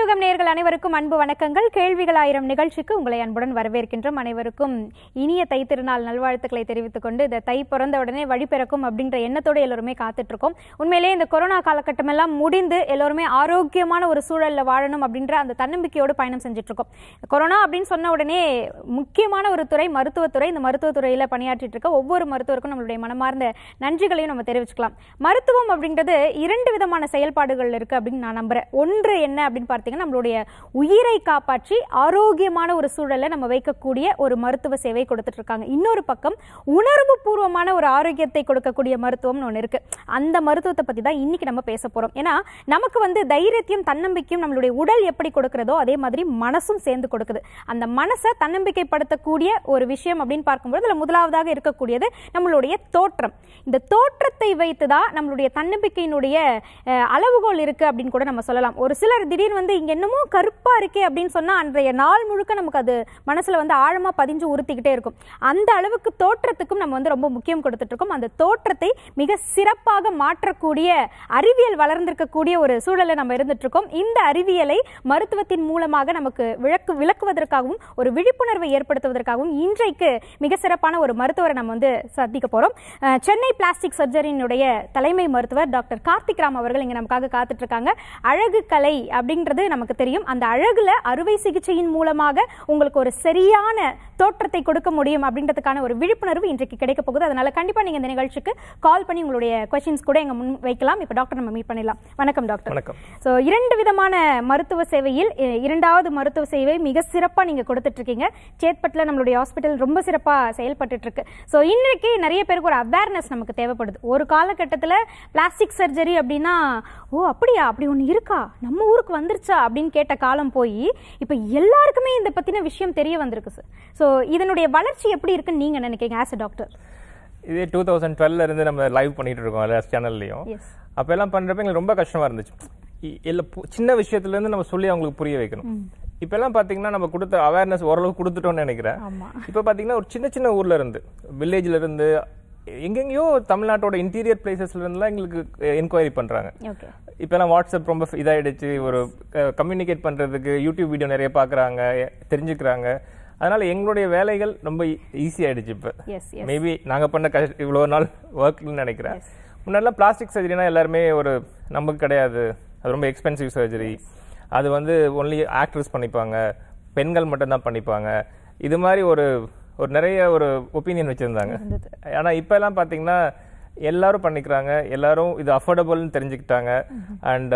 புதுயுகம் நேயர்கள் அனைவருக்கும் அன்பு வணக்கங்கள் கேள்விகள் ஆயிரம் நிகழ்ச்சிக்கு உங்களை அன்புடன் வரவேற்கின்றோம் அனைவருக்கும் இனிய தை திருநாள் நல்வாழ்த்துக்களை தெரிவித்துக் கொண்டு இந்த தை பிறந்த உடனே வழி பிறக்கும் அப்படின்ற எண்ணத்தோடு எல்லோருமே காத்துட்டு இருக்கோம் உண்மையிலேயே இந்த கொரோனா காலகட்டம் எல்லாம் முடிந்து எல்லோருமே ஆரோக்கியமான ஒரு சூழல்ல வாழணும் அப்படின்ற அந்த தன்னம்பிக்கையோடு பயணம் செஞ்சுட்டு இருக்கோம் கொரோனா அப்படின்னு சொன்ன உடனே முக்கியமான ஒரு துறை மருத்துவத்துறை இந்த மருத்துவத்துறையில பணியாற்றிட்டு இருக்க ஒவ்வொரு மருத்துவருக்கும் நம்மளுடைய மனமார்ந்த நன்றிகளையும் நம்ம தெரிவிச்சுக்கலாம் மருத்துவம் அப்படின்றது இரண்டு விதமான செயல்பாடுகள் இருக்கு அப்படின்னு நான் நம்புறேன் ஒன்று என்ன அப்படின்னு பார்த்தீங்கன்னா நம்மளுடைய உயிரை காப்பாற்றி ஆரோக்கியமான ஒரு சூழலை நம்ம வைக்கக்கூடிய ஒரு மருத்துவ சேவை கொடுத்துட்டு இருக்காங்க இன்னொரு பக்கம் உணர்வு பூர்வமான ஒரு ஆரோக்கியத்தை கொடுக்கக்கூடிய மருத்துவம்னு ஒன்று இருக்கு அந்த மருத்துவத்தை பத்தி தான் இன்னைக்கு நம்ம பேச போறோம் ஏன்னா நமக்கு வந்து தைரியத்தையும் தன்னம்பிக்கையும் நம்மளுடைய உடல் எப்படி கொடுக்கிறதோ அதே மாதிரி மனசும் சேர்ந்து கொடுக்குது அந்த மனசை தன்னம்பிக்கைப்படுத்தக்கூடிய ஒரு விஷயம் அப்படின்னு பார்க்கும்போது அதுல முதலாவதாக இருக்கக்கூடியது நம்மளுடைய தோற்றம் இந்த தோற்றத்தை வைத்து தான் நம்மளுடைய தன்னம்பிக்கையினுடைய அஹ், அளவுகோல் இருக்கு அப்படின்னு கூட நம்ம சொல்லலாம் ஒரு சிலர் திடீர்னு வந்து இங்க என்னமோ கருப்பா இருக்கே அப்படின்னு சொன்னா அன்றைய நாள் முழுக்க நமக்கு அது மனசுல வந்து ஆழமா பதிஞ்சு உறுத்திக்கிட்டே இருக்கும் அந்த அளவுக்கு தோற்றத்துக்கும் நம்ம வந்து ரொம்ப முக்கியம் கொடுத்துட்டு இருக்கோம் அந்த தோற்றத்தை மிக சிறப்பாக மாற்றக்கூடிய அறிவியல் வளர்ந்திருக்கக்கூடிய ஒரு சூழலை நம்ம இருந்துட்டு இருக்கோம் இந்த அறிவியலை மருத்துவத்தின் மூலமாக நமக்கு விளக்கு விளக்குவதற்காகவும் ஒரு விழிப்புணர்வை ஏற்படுத்துவதற்காகவும் இன்றைக்கு மிக சிறப்பான ஒரு மருத்துவரை நம்ம வந்து சந்திக்க போறோம் அஹ், சென்னை பிளாஸ்டிக் சர்ஜரியினுடைய தலைமை மருத்துவர் டாக்டர் கார்த்திக் ராம் அவர்கள் இங்க நமக்காக காத்துட்டு இருக்காங்க அழகு கலை அப்படின்றது நமக்கு தெரியும் அந்த அழகுல அறுவை சிகிச்சையின் மூலமாக உங்களுக்கு ஒரு சரியான தோற்றத்தை கொடுக்க முடியும் அப்படின்றதுக்கான ஒரு விழிப்புணர்வு இன்றைக்கு கிடைக்க போகுது அதனால கண்டிப்பா நீங்க இந்த நிகழ்ச்சிக்கு கால் பண்ணி உங்களுடைய கொஸ்டின்ஸ் கூட எங்க முன் வைக்கலாம் இப்போ டாக்டர் நம்ம மீட் பண்ணிடலாம் வணக்கம் டாக்டர் வணக்கம் ஸோ இரண்டு விதமான மருத்துவ சேவையில் இ- இரண்டாவது மருத்துவ சேவை மிக சிறப்பாக நீங்கள் கொடுத்துட்டு இருக்கீங்க சேத்பட்டில் நம்மளுடைய ஹாஸ்பிட்டல் ரொம்ப சிறப்பாக செயல்பட்டுட்டு இருக்கு ஸோ இன்றைக்கு நிறைய பேருக்கு ஒரு அவேர்னஸ் நமக்கு தேவைப்படுது ஒரு காலகட்டத்தில் பிளாஸ்டிக் சர்ஜரி அப்படின்னா ஓ அப்படியா அப்படி ஒன்று இருக்கா நம்ம ஊருக்கு வந்துருச்சா அப்படின்னு கேட்ட காலம் போய் இப்போ எல்லாருக்குமே இந்த பற்றின விஷயம் தெரிய வந்திருக்கு சார் ஸோ இதனுடைய வளர்ச்சி எப்படி இருக்குன்னு நீங்கள் நினைக்கிறீங்க ஆஸ் அ டாக்டர் இதே டூ தௌசண்ட் டுவெல்ல இருந்து நம்ம லைவ் பண்ணிட்டு இருக்கோம் எல்லா சேனல்லையும் எஸ் அப்ப எல்லாம் பண்றப்ப எங்களுக்கு ரொம்ப கஷ்டமா இருந்துச்சு இ- இல்ல பு- சின்ன விஷயத்துல இருந்து நம்ம சொல்லி அவங்களுக்கு புரிய வைக்கணும் இப்ப எல்லாம் பாத்தீங்கன்னா நம்ம கொடுத்த அவேர்னஸ் ஓரளவு கொடுத்துட்டோம்னு நினைக்கிறேன் ஆமாம் இப்ப பாத்தீங்கன்னா ஒரு சின்ன சின்ன ஊர்ல இருந்து வில்லேஜ்ல இருந்து எங்கெங்கயோ தமிழ்நாட்டோட இன்டீரியர் பிளேசஸ்ல இருந்துலாம் எங்களுக்கு என்கொயரி பண்றாங்க ஓகே இப்போலாம் வாட்ஸ்அப் ரொம்ப இதாயிடுச்சு ஒரு கம்யூனிகேட் பண்றதுக்கு யூடியூப் வீடியோ நிறைய பார்க்கறாங்க தெரிஞ்சுக்கிறாங்க அதனால எங்களுடைய வேலைகள் ரொம்ப ஈஸி ஆயிடுச்சு இப்போ எஸ் எஸ் மேபி நாங்க பண்ண கஷ்ட இவ்வளோ நாள் ஒர்க்னு நினைக்கிறேன் முன்னாடிலாம் பிளாஸ்டிக் சர்ஜரினா எல்லாருமே ஒரு நமக்கு கிடையாது அது ரொம்ப எக்ஸ்பென்சிவ் சர்ஜரி அது வந்து ஒன்லி ஆக்ட்ரஸ் பண்ணிப்பாங்க பெண்கள் மட்டும்தான் பண்ணிப்பாங்க இது மாதிரி ஒரு ஒரு நிறைய ஒரு ஒப்பீனியன் வச்சிருந்தாங்க ஆனா இப்ப எல்லாம் பாத்தீங்கன்னா எல்லாரும் பண்ணிக்கிறாங்க எல்லாரும் இது அஃபோர்டபுள்னு தெரிஞ்சுக்கிட்டாங்க அண்ட்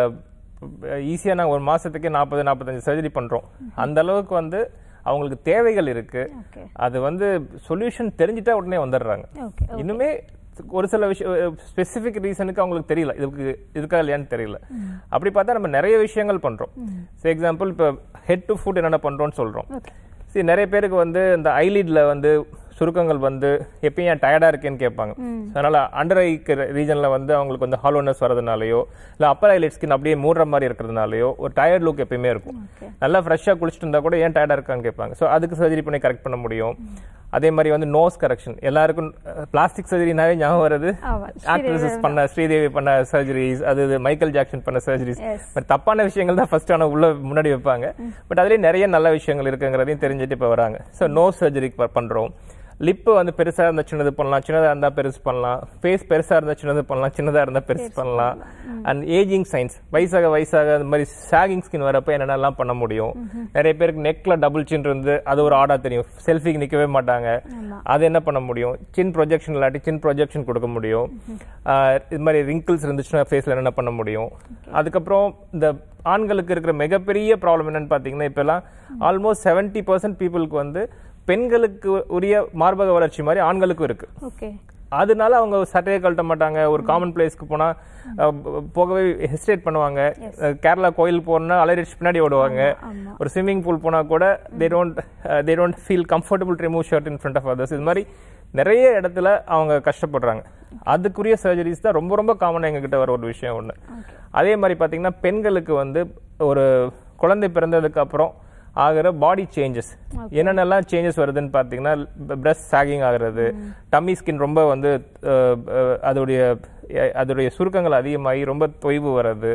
ஈஸியா நாங்க ஒரு மாசத்துக்கே நாற்பது நாற்பத்தஞ்சு சர்ஜரி பண்றோம் அந்த அளவுக்கு வந்து அவங்களுக்கு தேவைகள் இருக்கு ஓகே அது வந்து சொல்யூஷன் தெரிஞ்சிட்டா உடனே வந்துடுறாங்க ஓகே இன்னுமே ஒரு சில விஷயம் ஸ்பெசிபிக் ரீசனுக்கு அவங்களுக்கு தெரியல இதுக்கு இருக்கா இல்லையான்னு தெரியல அப்படி பார்த்தா நம்ம நிறைய விஷயங்கள் பண்றோம் ஃபார் எக்ஸாம்பிள் இப்போ ஹெட் டு ஃபுட் என்னென்ன பண்றோம்னு சொல்றோம் ஓகே சரி நிறைய பேருக்கு வந்து இந்த ஐலிட்ல வந்து சுருக்கங்கள் வந்து எப்பயும் ஏன் டயர்டா இருக்கேன்னு கேட்பாங்க அதனால அண்டர் ஐ ரீஜன்ல வந்து அவங்களுக்கு வந்து ஹாலோனஸ் வரதுனாலயோ இல்ல அப்பர் ஐலைட் ஸ்கின் அப்படியே மூடுற மாதிரி இருக்கிறதுனாலயோ ஒரு டயர்ட் லுக் எப்பயுமே இருக்கும் ஓகே நல்லா ஃப்ரெஷ்ஷாக குளிச்சுட்டு இருந்தா கூட ஏன் டயர்டாக இருக்கான்னு கேட்பாங்க ஸோ அதுக்கு சர்ஜரி பண்ணி கரெக்ட் பண்ண முடியும் அதே மாதிரி வந்து நோஸ் கரெக்ஷன் எல்லாருக்கும் பிளாஸ்டிக் சர்ஜரினாவே ஞாபகம் வருது ஆமா ஆக்ட்ரஸஸ் பண்ண ஸ்ரீதேவி பண்ண சர்ஜரிஸ் அது இது மைக்கேல் ஜாக்சன் பண்ண சர்ஜரிஸ் எஸ் பட் தப்பான விஷயங்கள் தான் ஃபர்ஸ்ட் ஆன உள்ள முன்னாடி வைப்பாங்க பட் அதுலயே நிறைய நல்ல விஷயங்கள் இருக்குங்கிறதையும் தெரிஞ்சுட்டு இப்போ வராங்க ஸோ நோஸ் சர்ஜரி பண்றோம் லிப்பு வந்து பெருசா இருந்தா சின்னது பண்ணலாம் சின்னதா இருந்தா பெருசு பண்ணலாம் ஃபேஸ் பெருசா இருந்தா சின்னது பண்ணலாம் சின்னதா இருந்தா பெருசு பண்ணலாம் அண்ட் ஏஜிங் சைன்ஸ் வயசாக வயசாக அந்த மாதிரி சாகிங் ஸ்கின் வரப்ப என்னென்னலாம் பண்ண முடியும் நிறைய பேருக்கு நெக்ல டபுள் சின் இருந்து அது ஒரு ஆடா தெரியும் செல்ஃபிக்கு நிக்கவே மாட்டாங்க ஆமா அது என்ன பண்ண முடியும் சின் ப்ரொஜெக்ஷன் இல்லாட்டி சின் ப்ரொஜெக்ஷன் கொடுக்க முடியும் ஆஹ் இது மாதிரி ரிங்கிள்ஸ் இருந்துச்சுன்னா ஃபேஸ்ல என்ன பண்ண முடியும் அதுக்கப்புறம் இந்த ஆண்களுக்கு இருக்கிற மிகப்பெரிய ப்ராப்ளம் என்னன்னு பாத்தீங்கன்னா இப்பெல்லாம் ஆல்மோஸ்ட் செவன்டி பர்சன்ட் பீப்புளுக்கு வந்து பெண்களுக்கு உரிய மார்பக வளர்ச்சி மாதிரி ஆண்களுக்கும் இருக்கு ஓகே அதனால அவங்க சட்டையை கழட்ட மாட்டாங்க ஒரு காமன் பிளேஸ்க்கு போனா அஹ், போகவே ஹெசிடேட் பண்ணுவாங்க அஹ், கேரளா கோயில் போனா அலரிச்சு பின்னாடி ஓடுவாங்க ஆமா ஒரு ஸ்விம்மிங் பூல் போனா கூட they don't they don't feel comfortable remove shirt in front of others இது மாதிரி நிறைய இடத்துல அவங்க கஷ்டப்படுறாங்க அதுக்குரிய சர்ஜரிஸ் தான் ரொம்ப ரொம்ப காமனாக எங்ககிட்ட வர ஒரு விஷயம் ஒன்று அதே மாதிரி பார்த்தீங்கன்னா பெண்களுக்கு வந்து ஒரு குழந்தை பிறந்ததுக்கு அப்புறம் ஆகிற பாடி சேஞ்சஸ் என்னென்னலாம் சேஞ்சஸ் வருதுன்னு பார்த்தீங்கன்னா பிரஸ்ட் சாகிங் ஆகுறது டம்மி ஸ்கின் ரொம்ப வந்து அஹ், அஹ், அதோடைய எ- அதோடைய சுருக்கங்கள் அதிகமாகி ரொம்ப தொய்வு வர்றது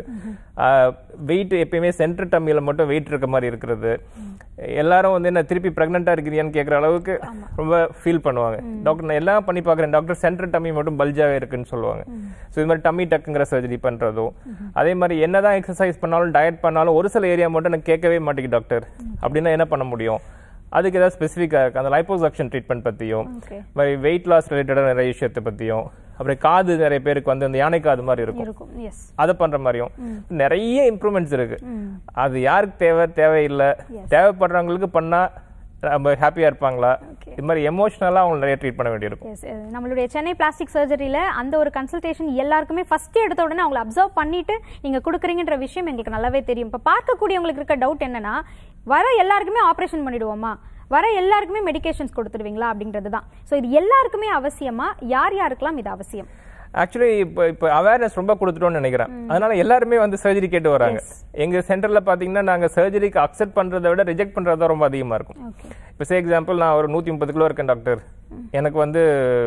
வெயிட் எப்பயுமே சென்டர் டம்மியில் மட்டும் வெயிட் இருக்க மாதிரி இருக்கிறது எல்லாரும் வந்து என்ன திருப்பி ப்ரெக்னெண்ட்டாக இருக்கிறியான்னு கேட்குற அளவுக்கு ரொம்ப ஃபீல் பண்ணுவாங்க டாக்டர் நான் எல்லாம் பண்ணி பார்க்குறேன் டாக்டர் சென்டர் டம்மி மட்டும் பல்ஜாகவே இருக்குன்னு சொல்லுவாங்க ஸோ இது மாதிரி டம்மி டக்குங்கிற சர்ஜரி பண்ணுறதோ அதே மாதிரி என்னதான் எக்ஸசைஸ் பண்ணாலும் டயட் பண்ணாலும் ஒரு சில ஏரியா மட்டும் எனக்கு கேட்கவே மாட்டேங்குது டாக்டர் அப்படின்னா என்ன பண்ண முடியும் அதுக்கு ஏதாவது ஸ்பெசிஃபிக்காக இருக்குது அந்த லைப்போசக்ஷன் ட்ரீட்மெண்ட் பற்றியும் ஓகே மாதிரி வெயிட் லாஸ் ரிலேட்டடாக நிறைய விஷயத்தை பற்றியும் அப்புறம் காது நிறைய பேருக்கு வந்து அந்த யானை காது மாதிரி இருக்கும் இருக்கும் எஸ் அதை பண்ற மாதிரியும் நிறைய இம்ப்ரூவ்மெண்ட்ஸ் இருக்கு ம் அது யாருக்கு தேவை தேவையில்லை தேவைப்படுறவங்களுக்கு பண்ணா நம்ம ஹாப்பியா இருப்பாங்களா Okay. இது மாதிரி எமோஷனலா அவங்க நிறைய ட்ரீட் பண்ண வேண்டியிருக்கும் எஸ் நம்மளுடைய சென்னை பிளாஸ்டிக் சர்ஜரியில் அந்த ஒரு கன்சல்டேஷன் எல்லாருக்குமே ஃபர்ஸ்ட் எடுத்த உடனே அவங்களை அப்சர்வ் பண்ணிட்டு நீங்க கொடுக்குறீங்கன்ற விஷயம் எங்களுக்கு நல்லாவே தெரியும் இப்போ பார்க்கக்கூடியவங்களுக்கு இருக்க டவுட் என்னன்னா வர எல்லாருக்குமே ஆப்ரேஷன் பண்ணிடுவோமா வர எல்லாருக்குமே மெடிகேஷன்ஸ் கொடுத்துடுவீங்களா அப்படின்றது தான் ஸோ இது எல்லாருக்குமே அவசியமா யார் யாருக்கெல்லாம் இது அவசியம் ஆக்சுவலி இப்போ இப்போ அவேர்னஸ் ரொம்ப கொடுத்துட்டோம்னு நினைக்கிறேன் அதனால எல்லாருமே வந்து சர்ஜரி கேட்டு வராங்க எங்க சென்டர்ல பாத்தீங்கன்னா நாங்க சர்ஜரிக்கு அக்செப்ட் பண்றதை விட ரிஜெக்ட் பண்றது தான் ரொம்ப அதிகமா இருக்கும் ஓகே இப்போ சே எக்ஸாம்பிள் நான் ஒரு நூற்றி முப்பது கிலோ இருக்கேன் டாக்டர் எனக்கு வந்து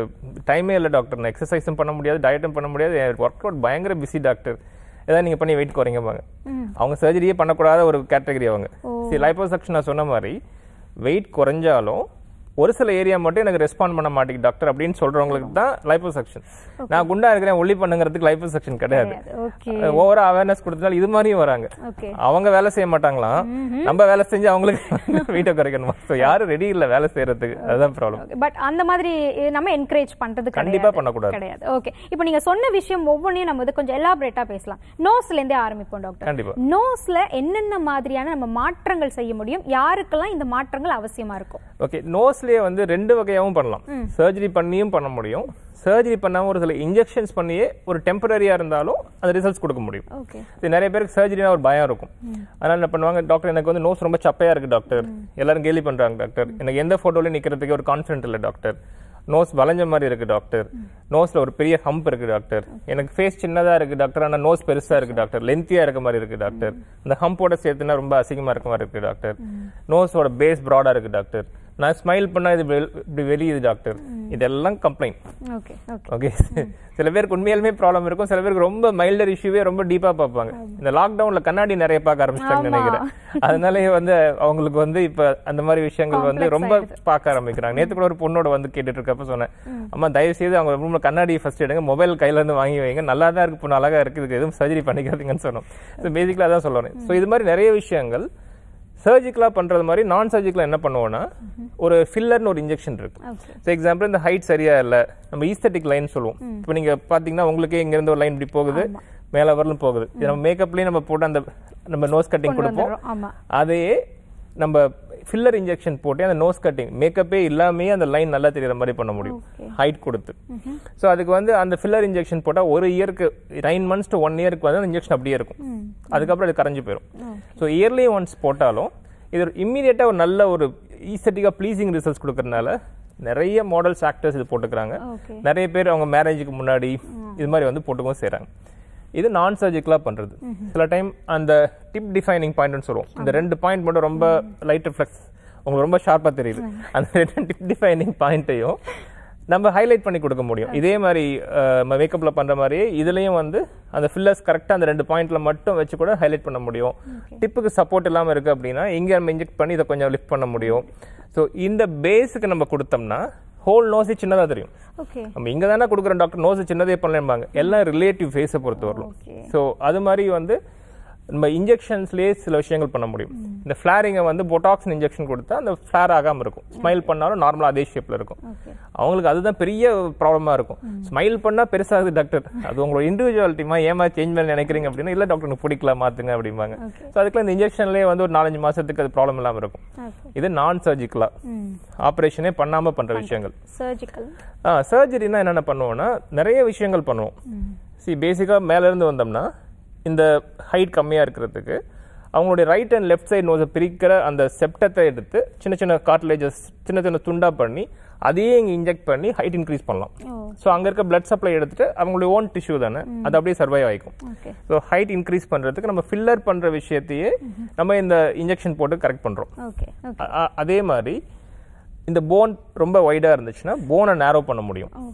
டைமே இல்லை டாக்டர் நான் எக்ஸசைஸும் பண்ண முடியாது டயட்டும் பண்ண முடியாது ஒர்க் அவுட் பயங்கர பிஸி டாக்டர் ஏதாவது நீங்கள் பண்ணி வெயிட் குறைங்கம்பாங்க அவங்க சர்ஜரியே பண்ணக்கூடாத ஒரு கேட்டகரி அவங்க சரி லைப்போசக்ஷன் நான் சொன்ன மாதிரி வெயிட் குறைஞ்சாலும் ஒரு சில ஏரியா மட்டும் எனக்கு ரெஸ்பாண்ட் பண்ண மாட்டேங்குது டாக்டர் அப்படின்னு சொல்றவங்களுக்கு தான் லைப்போசக்ஷன் நான் குண்டா இருக்கிறேன் ஒல்லி பண்ணுங்கிறதுக்கு லைப்போசக்ஷன் கிடையாது ஓகே ஓவரா அவேர்னஸ் கொடுத்தனால இது மாதிரியும் வராங்க ஓகே அவங்க வேலை செய்ய மாட்டாங்களாம் நம்ம வேலை செஞ்சு அவங்களுக்கு வீட்டை குறைக்கணுமா ஸோ யாரும் ரெடி இல்ல வேலை செய்யறதுக்கு அதுதான் ப்ராப்ளம் பட் அந்த மாதிரி நம்ம என்கரேஜ் பண்றது கண்டிப்பா கிடையாது பண்ணக்கூடாது கிடையாது ஓகே இப்போ நீங்க சொன்ன விஷயம் ஒவ்வொன்றையும் நம்ம வந்து கொஞ்சம் எலாபரேட்டா பேசலாம் நோஸ்ல இருந்தே ஆரம்பிப்போம் டாக்டர் கண்டிப்பா நோஸ்ல என்னென்ன மாதிரியான நம்ம மாற்றங்கள் செய்ய முடியும் யாருக்கெல்லாம் இந்த மாற்றங்கள் அவசியமா இருக்கும் ஓகே நோஸ்லயே வந்து ரெண்டு வகையாவும் பண்ணலாம் சர்ஜரி பண்ணியும் பண்ண முடியும் சர்ஜரி பண்ணாம ஒரு சில இன்ஜெக்ஷன்ஸ் பண்ணியே ஒரு டெம்பரரியா இருந்தாலும் அந்த ரிசல்ட்ஸ் கொடுக்க முடியும் ஓகே இது நிறைய பேருக்கு சர்ஜரினா ஒரு பயம் இருக்கும் அதனால என்ன பண்ணுவாங்க டாக்டர் எனக்கு வந்து நோஸ் ரொம்ப சப்பையா இருக்கு டாக்டர் எல்லாரும் கேலி பண்றாங்க டாக்டர் எனக்கு எந்த போட்டோலயும் நிக்கிறதுக்கு ஒரு கான்ஃபிடென்ட் இல்லை டாக்டர் நோஸ் வளைஞ்ச மாதிரி இருக்கு டாக்டர் நோஸ்ல ஒரு பெரிய ஹம்ப் இருக்கு டாக்டர் எனக்கு ஃபேஸ் சின்னதா இருக்கு டாக்டர் ஆனா நோஸ் பெருசா இருக்கு டாக்டர் லென்த்தியா இருக்க மாதிரி இருக்கு டாக்டர் இந்த ஹம்போட சேர்த்துனா ரொம்ப அசிங்கமா இருக்க மாதிரி இருக்கு டாக்டர் நோஸோட பேஸ் ப்ராடா இருக்கு டாக்டர் நான் ஸ்மைல் பண்ணா இது வெள்- இப்படி வெளியுது டாக்டர் இதெல்லாம் கம்ப்ளைண்ட் ஓகே ஓகே ஓகே சில பேருக்கு உண்மையாலுமே ப்ராப்ளம் இருக்கும் சில பேருக்கு ரொம்ப மைல்டர் இஷ்யூவே ரொம்ப டீப்பா பார்ப்பாங்க இந்த லாக்டவுன்ல கண்ணாடி நிறைய பார்க்க ஆரம்பிச்சிட்டாங்கன்னு நினைக்கிறேன் அதனாலயே வந்து அவங்களுக்கு வந்து இப்ப அந்த மாதிரி விஷயங்கள் வந்து ரொம்ப பார்க்க ஆரம்பிக்கிறாங்க நேத்து கூட ஒரு பொண்ணோட வந்து கேட்டுட்டு இருக்கப்ப சொன்னேன் அம்மா தயவு செய்து அவங்க ரூம்ல கண்ணாடி ஃபர்ஸ்ட் எடுங்க மொபைல் கையில இருந்து வாங்கி வைங்க நல்லா தான் இருக்கு பொண்ணு அழகா இருக்கு இதுக்கு எதுவும் சர்ஜரி பண்ணிக்காதீங்கன்னு சொன்னோம் ஸோ பேசிக்கலா தான் சொல்லணும் ஸோ இது மாதிரி நிறைய விஷயங்கள் சர்ஜிக்கலா பண்றது மாதிரி நான் சர்ஜிக்கலா என்ன பண்ணுவோம்னா ஒரு ஃபில்லர்னு ஒரு இன்ஜெக்ஷன் இருக்கு ஓகே ஸோ எக்ஸாம்பிள் இந்த ஹைட் சரியா இல்ல நம்ம ஈஸ்தட்டிக் லைன் சொல்லுவோம் இப்போ நீங்க பாத்தீங்கன்னா உங்களுக்கே இங்க இருந்து ஒரு லைன் இப்படி போகுது மேல வரலும் போகுது இது நம்ம மேக்கப்லயே நம்ம போட்டு அந்த நம்ம நோஸ் கட்டிங் கொடுப்போம் வந்துடுறோம் ஆமா அதையே நம்ம ஃபில்லர் இன்ஜெக்ஷன் போட்டு அந்த நோஸ் கட்டிங் மேக்கப்பே இல்லாமே அந்த லைன் நல்லா தெரியற மாதிரி பண்ண முடியும் Okay. ஹைட் கொடுத்து ஸோ அதுக்கு வந்து அந்த ஃபில்லர் இன்ஜெக்ஷன் போட்டா ஒரு இயருக்கு நைன் மந்த்ஸ் டு ஒன் இயருக்கு வந்து அந்த இன்ஜெக்ஷன் அப்படியே இருக்கும் அதுக்கப்புறம் அது கரைஞ்சு போயிடும் ஸோ இயர்லி ஒன்ஸ் போட்டாலும் இது இம்மீடியட்டா ஒரு நல்ல ஒரு ஈஸ்தட்டிக்கா ப்ளீசிங் ரிசல்ட்ஸ் கொடுக்கறதுனால நிறைய மாடல்ஸ் ஆக்டர்ஸ் இது போட்டுக்கிறாங்க ஓகே நிறைய பேர் அவங்க மேரேஜுக்கு முன்னாடி இது மாதிரி வந்து போட்டுக்கவும் செய்றாங்க இது நான் சர்ஜிக்கலா பண்றது சில டைம் அந்த டிப் டிஃபைனிங் பாயிண்ட்னு சொல்லுவோம் இந்த ரெண்டு பாயிண்ட் மட்டும் ரொம்ப லைட் ரிஃப்ளெக்ஸ் உங்களுக்கு ரொம்ப ஷார்ப்பா தெரியுது அந்த ரெண்டு டிப் டிஃபைனிங் பாயிண்ட்டையும் நம்ம ஹைலைட் பண்ணி கொடுக்க முடியும் இதே மாதிரி மேக்கப்ல பண்ற மாதிரியே இதுலயும் வந்து அந்த ஃபில்லர்ஸ் கரெக்டா அந்த ரெண்டு பாயிண்ட்ல மட்டும் வச்சு கூட ஹைலைட் பண்ண முடியும் டிப்புக்கு சப்போர்ட் இல்லாம இருக்கு அப்படின்னா இங்க நம்ம இன்ஜெக்ட் பண்ணி இதை கொஞ்சம் லிஃப்ட் பண்ண முடியும் ஸோ இந்த பேஸுக்கு நம்ம கொடுத்தோம்னா ஹோல் நோஸே சின்னதா தெரியும் ஓகே நம்ம இங்க தானே கொடுக்குறோம் டாக்டர் நோஸ் சின்னதே பண்ணலாம்பாங்க எல்லாம் ரிலேட்டிவ் ஃபேஸை பொறுத்த வரலாம் ஓகே ஸோ அது மாதிரி வந்து நம்ம இன்ஜெக்ஷன்ஸ்லேயே சில விஷயங்கள் பண்ண முடியும் இந்த ஃபிளாரிங்கை வந்து பொட்டாக்ஸ் இன்ஜெக்ஷன் கொடுத்தா அந்த ஃபிளார் ஆகாம இருக்கும் ஸ்மைல் பண்ணாலும் நார்மலா அதே ஷேப்ல இருக்கும் ஓகே அவங்களுக்கு அதுதான் பெரிய ப்ராப்ளமா இருக்கும் ஸ்மைல் பண்ணா பெருசாகுது டாக்டர் அது உங்களோட இண்டிவிஜுவாலிட்டிமா ஏமா சேஞ்ச் பண்ண நினைக்கிறீங்க அப்படின்னா இல்ல டாக்டர் எனக்கு பிடிக்கல மாத்துங்க அப்படிம்பாங்க Okay. ஸோ அதுக்குள்ள இந்த இன்ஜெக்ஷன்லேயே வந்து ஒரு நாலஞ்சு மாசத்துக்கு அது ப்ராப்ளம் இல்லாம இருக்கும் ஓகே இது நான் சர்ஜிக்கலா ம் ஆப்ரேஷனே பண்ணாம பண்ற விஷயங்கள் சர்ஜிக்கல் ஆ சர்ஜரினா என்னென்ன பண்ணுவோம்னா நிறைய விஷயங்கள் பண்ணுவோம் சி பேசிக்காக மேலேருந்து வந்தோம்னா இந்த ஹைட் கம்மியாக இருக்கிறதுக்கு அவங்களுடைய ரைட் அண்ட் லெஃப்ட் சைடு நோஸை பிரிக்கிற அந்த செப்டத்தை எடுத்து சின்ன சின்ன கார்ட்லேஜஸ் சின்ன சின்ன துண்டா பண்ணி அதையே இங்கே இன்ஜெக்ட் பண்ணி ஹைட் இன்க்ரீஸ் பண்ணலாம் ஓ ஸோ அங்கே இருக்க பிளட் சப்ளை எடுத்துட்டு அவங்களுடைய ஓன் டிஷ்யூ தானே அது அப்படியே சர்வைவ் ஆகிக்கும் ஓகே ஸோ ஹைட் இன்க்ரீஸ் பண்ணுறதுக்கு நம்ம ஃபில்லர் பண்ணுற விஷயத்தையே நம்ம இந்த இன்ஜெக்ஷன் போட்டு கரெக்ட் பண்ணுறோம் ஓகே ஓகே அ- அ- அதே மாதிரி இந்த போன் ரொம்ப வைடா இருந்துச்சுன்னா போனை நேரோ பண்ண முடியும் ஓகே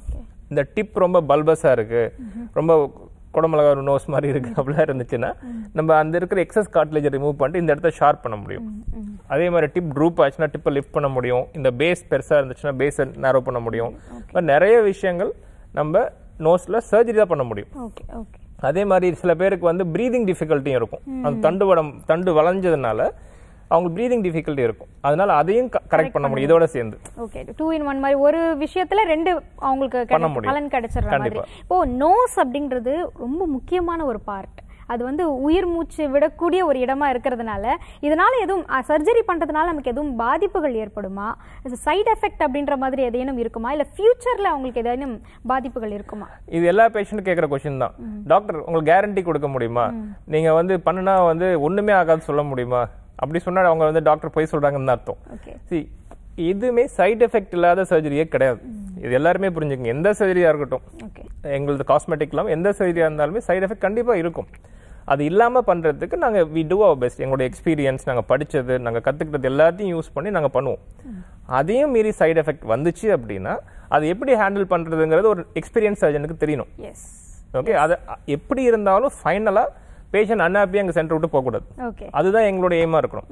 இந்த டிப் ரொம்ப பல்பஸா இருக்கு ரொம்ப குடமிளகா நோஸ் மாதிரி இருக்கு அப்படிலாம் இருந்துச்சுன்னா நம்ம அந்த இருக்கிற எக்ஸஸ் கார்ட்லேஜ் ரிமூவ் பண்ணிட்டு இந்த இடத்த ஷார்ப் பண்ண முடியும் அதே மாதிரி டிப் ட்ரூப் ஆச்சுன்னா டிப்பை லிஃப்ட் பண்ண முடியும் இந்த பேஸ் பெருசா இருந்துச்சுன்னா பேஸை நேரோ பண்ண முடியும் இந்த மாதிரி நிறைய விஷயங்கள் நம்ம நோஸ்ல சர்ஜரி தான் பண்ண முடியும் ஓகே ஓகே அதே மாதிரி சில பேருக்கு வந்து ப்ரீதிங் டிஃபிகல்ட்டியும் இருக்கும் அந்த தண்டு வடம் தண்டு வளைஞ்சதுனால அவங்களுக்கு ப்ரீதிங் டிஃபிகல்ட்டி இருக்கும் அதனால அதையும் கரெக்ட் பண்ண முடியும் இதோட சேர்ந்து ஓகே டூ இன் ஒன் மாதிரி ஒரு விஷயத்துல ரெண்டு அவங்களுக்கு பண்ண கிடை- முடியும். பலன் கிடைச்சிடுற மாதிரி கண்டிப்பா. இப்போ நோஸ் அப்படின்றது ரொம்ப முக்கியமான ஒரு பார்ட் அது வந்து உயிர் மூச்சு விடக்கூடிய ஒரு இடமா இருக்கிறதுனால இதனால எதுவும் சர்ஜரி பண்றதுனால நமக்கு எதுவும் பாதிப்புகள் ஏற்படுமா சைடு எஃபெக்ட் அப்படின்ற மாதிரி எதையும் இருக்குமா இல்ல ஃபியூச்சர்ல அவங்களுக்கு ஏதேனும் பாதிப்புகள் இருக்குமா இது எல்லா பேஷண்ட்டும் கேட்குற கொஸ்டின் தான் டாக்டர் உங்களுக்கு கேரண்டி கொடுக்க முடியுமா நீங்க வந்து பண்ணுனா வந்து ஒண்ணுமே ஆகாது சொல்ல முடியுமா அப்படி சொன்னா அவங்க வந்து டாக்டர் போய் சொல்றாங்கன்னு தான் அர்த்தம் ஓகே See, எதுவுமே சைடு எஃபெக்ட் இல்லாத சர்ஜரியே கிடையாது இது எல்லாருமே புரிஞ்சுக்கங்க எந்த சர்ஜரியா இருக்கட்டும் ஓகே எங்களது காஸ்மெட்டிக் இல்லாமல் எந்த சர்ஜரியா இருந்தாலுமே சைடு எஃபெக்ட் கண்டிப்பா இருக்கும் அது இல்லாம பண்றதுக்கு நாங்க வி டூ அவர் பெஸ்ட் எங்களுடைய எக்ஸ்பீரியன்ஸ் நாங்க படிச்சது நாங்க கத்துக்கிட்டது எல்லாத்தையும் யூஸ் பண்ணி நாங்க பண்ணுவோம் அதையும் மீறி சைடு எஃபெக்ட் வந்துச்சு அப்படின்னா அது எப்படி ஹேண்டில் பண்றதுங்கிறது ஒரு எக்ஸ்பீரியன்ஸ் சர்ஜனுக்கு தெரியணும் எஸ் ஓகே அது எப்படி இருந்தாலும் ஃபைனலா பேஷண்ட் அன்ஹாப்பியாக எங்கள் சென்டர் விட்டு போகக்கூடாது ஓகே அதுதான் எங்களோட எய்மாக இருக்கணும்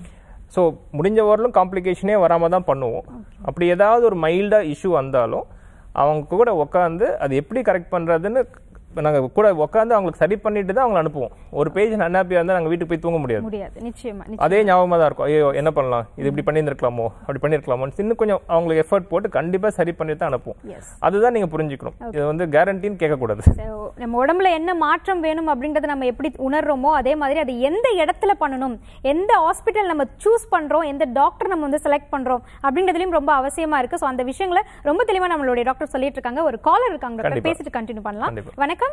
ஸோ முடிஞ்ச வரலும் காம்ப்ளிகேஷனே வராம தான் பண்ணுவோம் அப்படி ஏதாவது ஒரு மைல்டாக இஷ்யூ வந்தாலும் அவங்க கூட உட்காந்து அது எப்படி கரெக்ட் பண்ணுறதுன்னு நாங்கள் கூட உட்காந்து அவங்களுக்கு சரி பண்ணிட்டு தான் அவங்களை அனுப்புவோம் ஒரு பேஷண்ட் அன்ஹாப்பியாக இருந்தால் நாங்கள் வீட்டுக்கு போய் தூங்க முடியாது முடியாது நிச்சயமா நிச்சயமா. அதே ஞாபகமாக தான் இருக்கும் ஐயோ என்ன பண்ணலாம் இது இப்படி பண்ணியிருந்திருக்கலாமோ அப்படி பண்ணியிருக்கலாமோ இன்னும் கொஞ்சம் அவங்களுக்கு எஃபர்ட் போட்டு கண்டிப்பாக சரி பண்ணி தான் அனுப்புவோம் எஸ் அதுதான் நீங்கள் புரிஞ்சுக்கணும் இது வந்து கேரண்டின்னு கேட்கக்கூடாது So, நம்ம உடம்புல என்ன மாற்றம் வேணும் அப்படின்றத நம்ம எப்படி உணர்றோமோ அதே மாதிரி அது எந்த இடத்துல பண்ணணும் எந்த ஹாஸ்பிட்டல் நம்ம சூஸ் பண்றோம் எந்த டாக்டர் நம்ம வந்து செலக்ட் பண்றோம் அப்படின்றதுலயும் ரொம்ப அவசியமா இருக்கு ஸோ அந்த விஷயங்களை ரொம்ப தெளிவா நம்மளுடைய டாக்டர் சொல்லிட்டு இருக்காங்க ஒரு காலர் இருக்காங்க டாக்டர் கண்டிப்பா. பேசிட்டு கண்டினியூ பண்ணலாம் கண்டிப்பா. வணக்கம்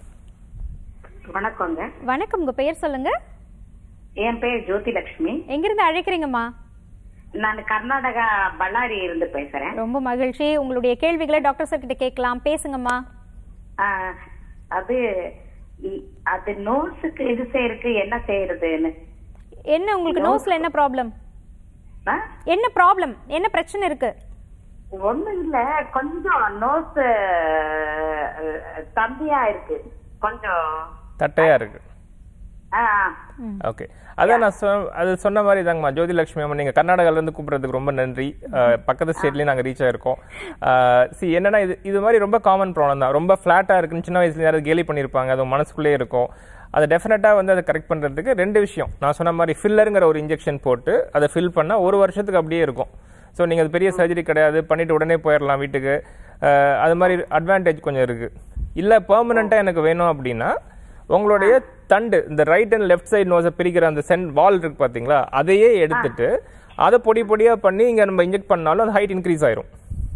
வணக்கங்க வணக்கம் உங்க பெயர் சொல்லுங்க என் பேர் ஜோதி லட்சுமி எங்கிருந்து அழைக்கிறீங்கம்மா நான் கர்நாடகா பಳ್ಳாரி இருந்து பேசுறேன் ரொம்ப மகிழ்ச்சி உங்களுடைய கேள்விகளை டாக்டர் சார் கிட்ட கேட்கலாம் பேசுங்கம்மா ஆ, அது இ- அது நோஸுக்கு இது செய்யறதுக்கு என்ன செய்யறதுன்னு என்ன உங்களுக்கு நோஸ்ல என்ன ப்ராப்ளம் ஆ? என்ன ப்ராப்ளம் என்ன பிரச்சனை இருக்கு ஒண்ணும் இல்ல கொஞ்சம் நோஸ் தம்பியா இருக்கு கொஞ்சம் தட்டையாக இருக்குது ஆ, ஓகே அதான் நான் சொ அது சொன்ன மாதிரி தாங்கம்மா ஜோதி லட்சுமி அம்மா நீங்கள் கர்நாடகாலேருந்து கூப்பிட்றதுக்கு ரொம்ப நன்றி அஹ், பக்கத்து ஸ்டேட்லேயும் நாங்கள் ரீச் ஆயிருக்கோம் சி என்னன்னா இது இது மாதிரி ரொம்ப காமன் ப்ராப்ளம் தான் ரொம்ப ஃப்ளாட்டாக இருக்குன்னு சின்ன வயசுல யாராவது கேலி பண்ணியிருப்பாங்க அது மனசுக்குள்ளே இருக்கும் அதை டெஃபினட்டாக வந்து அதை கரெக்ட் பண்ணுறதுக்கு ரெண்டு விஷயம் நான் சொன்ன மாதிரி ஃபில்லருங்கிற ஒரு இன்ஜெக்ஷன் போட்டு அதை ஃபில் பண்ணால் ஒரு வருஷத்துக்கு அப்படியே இருக்கும் ஸோ நீங்கள் அது பெரிய சர்ஜரி கிடையாது பண்ணிட்டு உடனே போயிடலாம் வீட்டுக்கு அஹ், அது மாதிரி அட்வான்டேஜ் கொஞ்சம் இருக்குது இல்லை பெர்மனண்ட்டாக எனக்கு வேணும் அப்படின்னா உங்களுடைய தண்டு இந்த ரைட் அண்ட் லெஃப்ட் சைடு நோஸை பிரிக்கிற அந்த சென்ட் வால் இருக்கு பாத்தீங்களா அதையே எடுத்துட்டு அதை பொடி பொடியா பண்ணி இங்க நம்ம இன்ஜெக்ட் பண்ணாலும் அது ஹைட் இன்க்ரீஸ் ஆயிரும்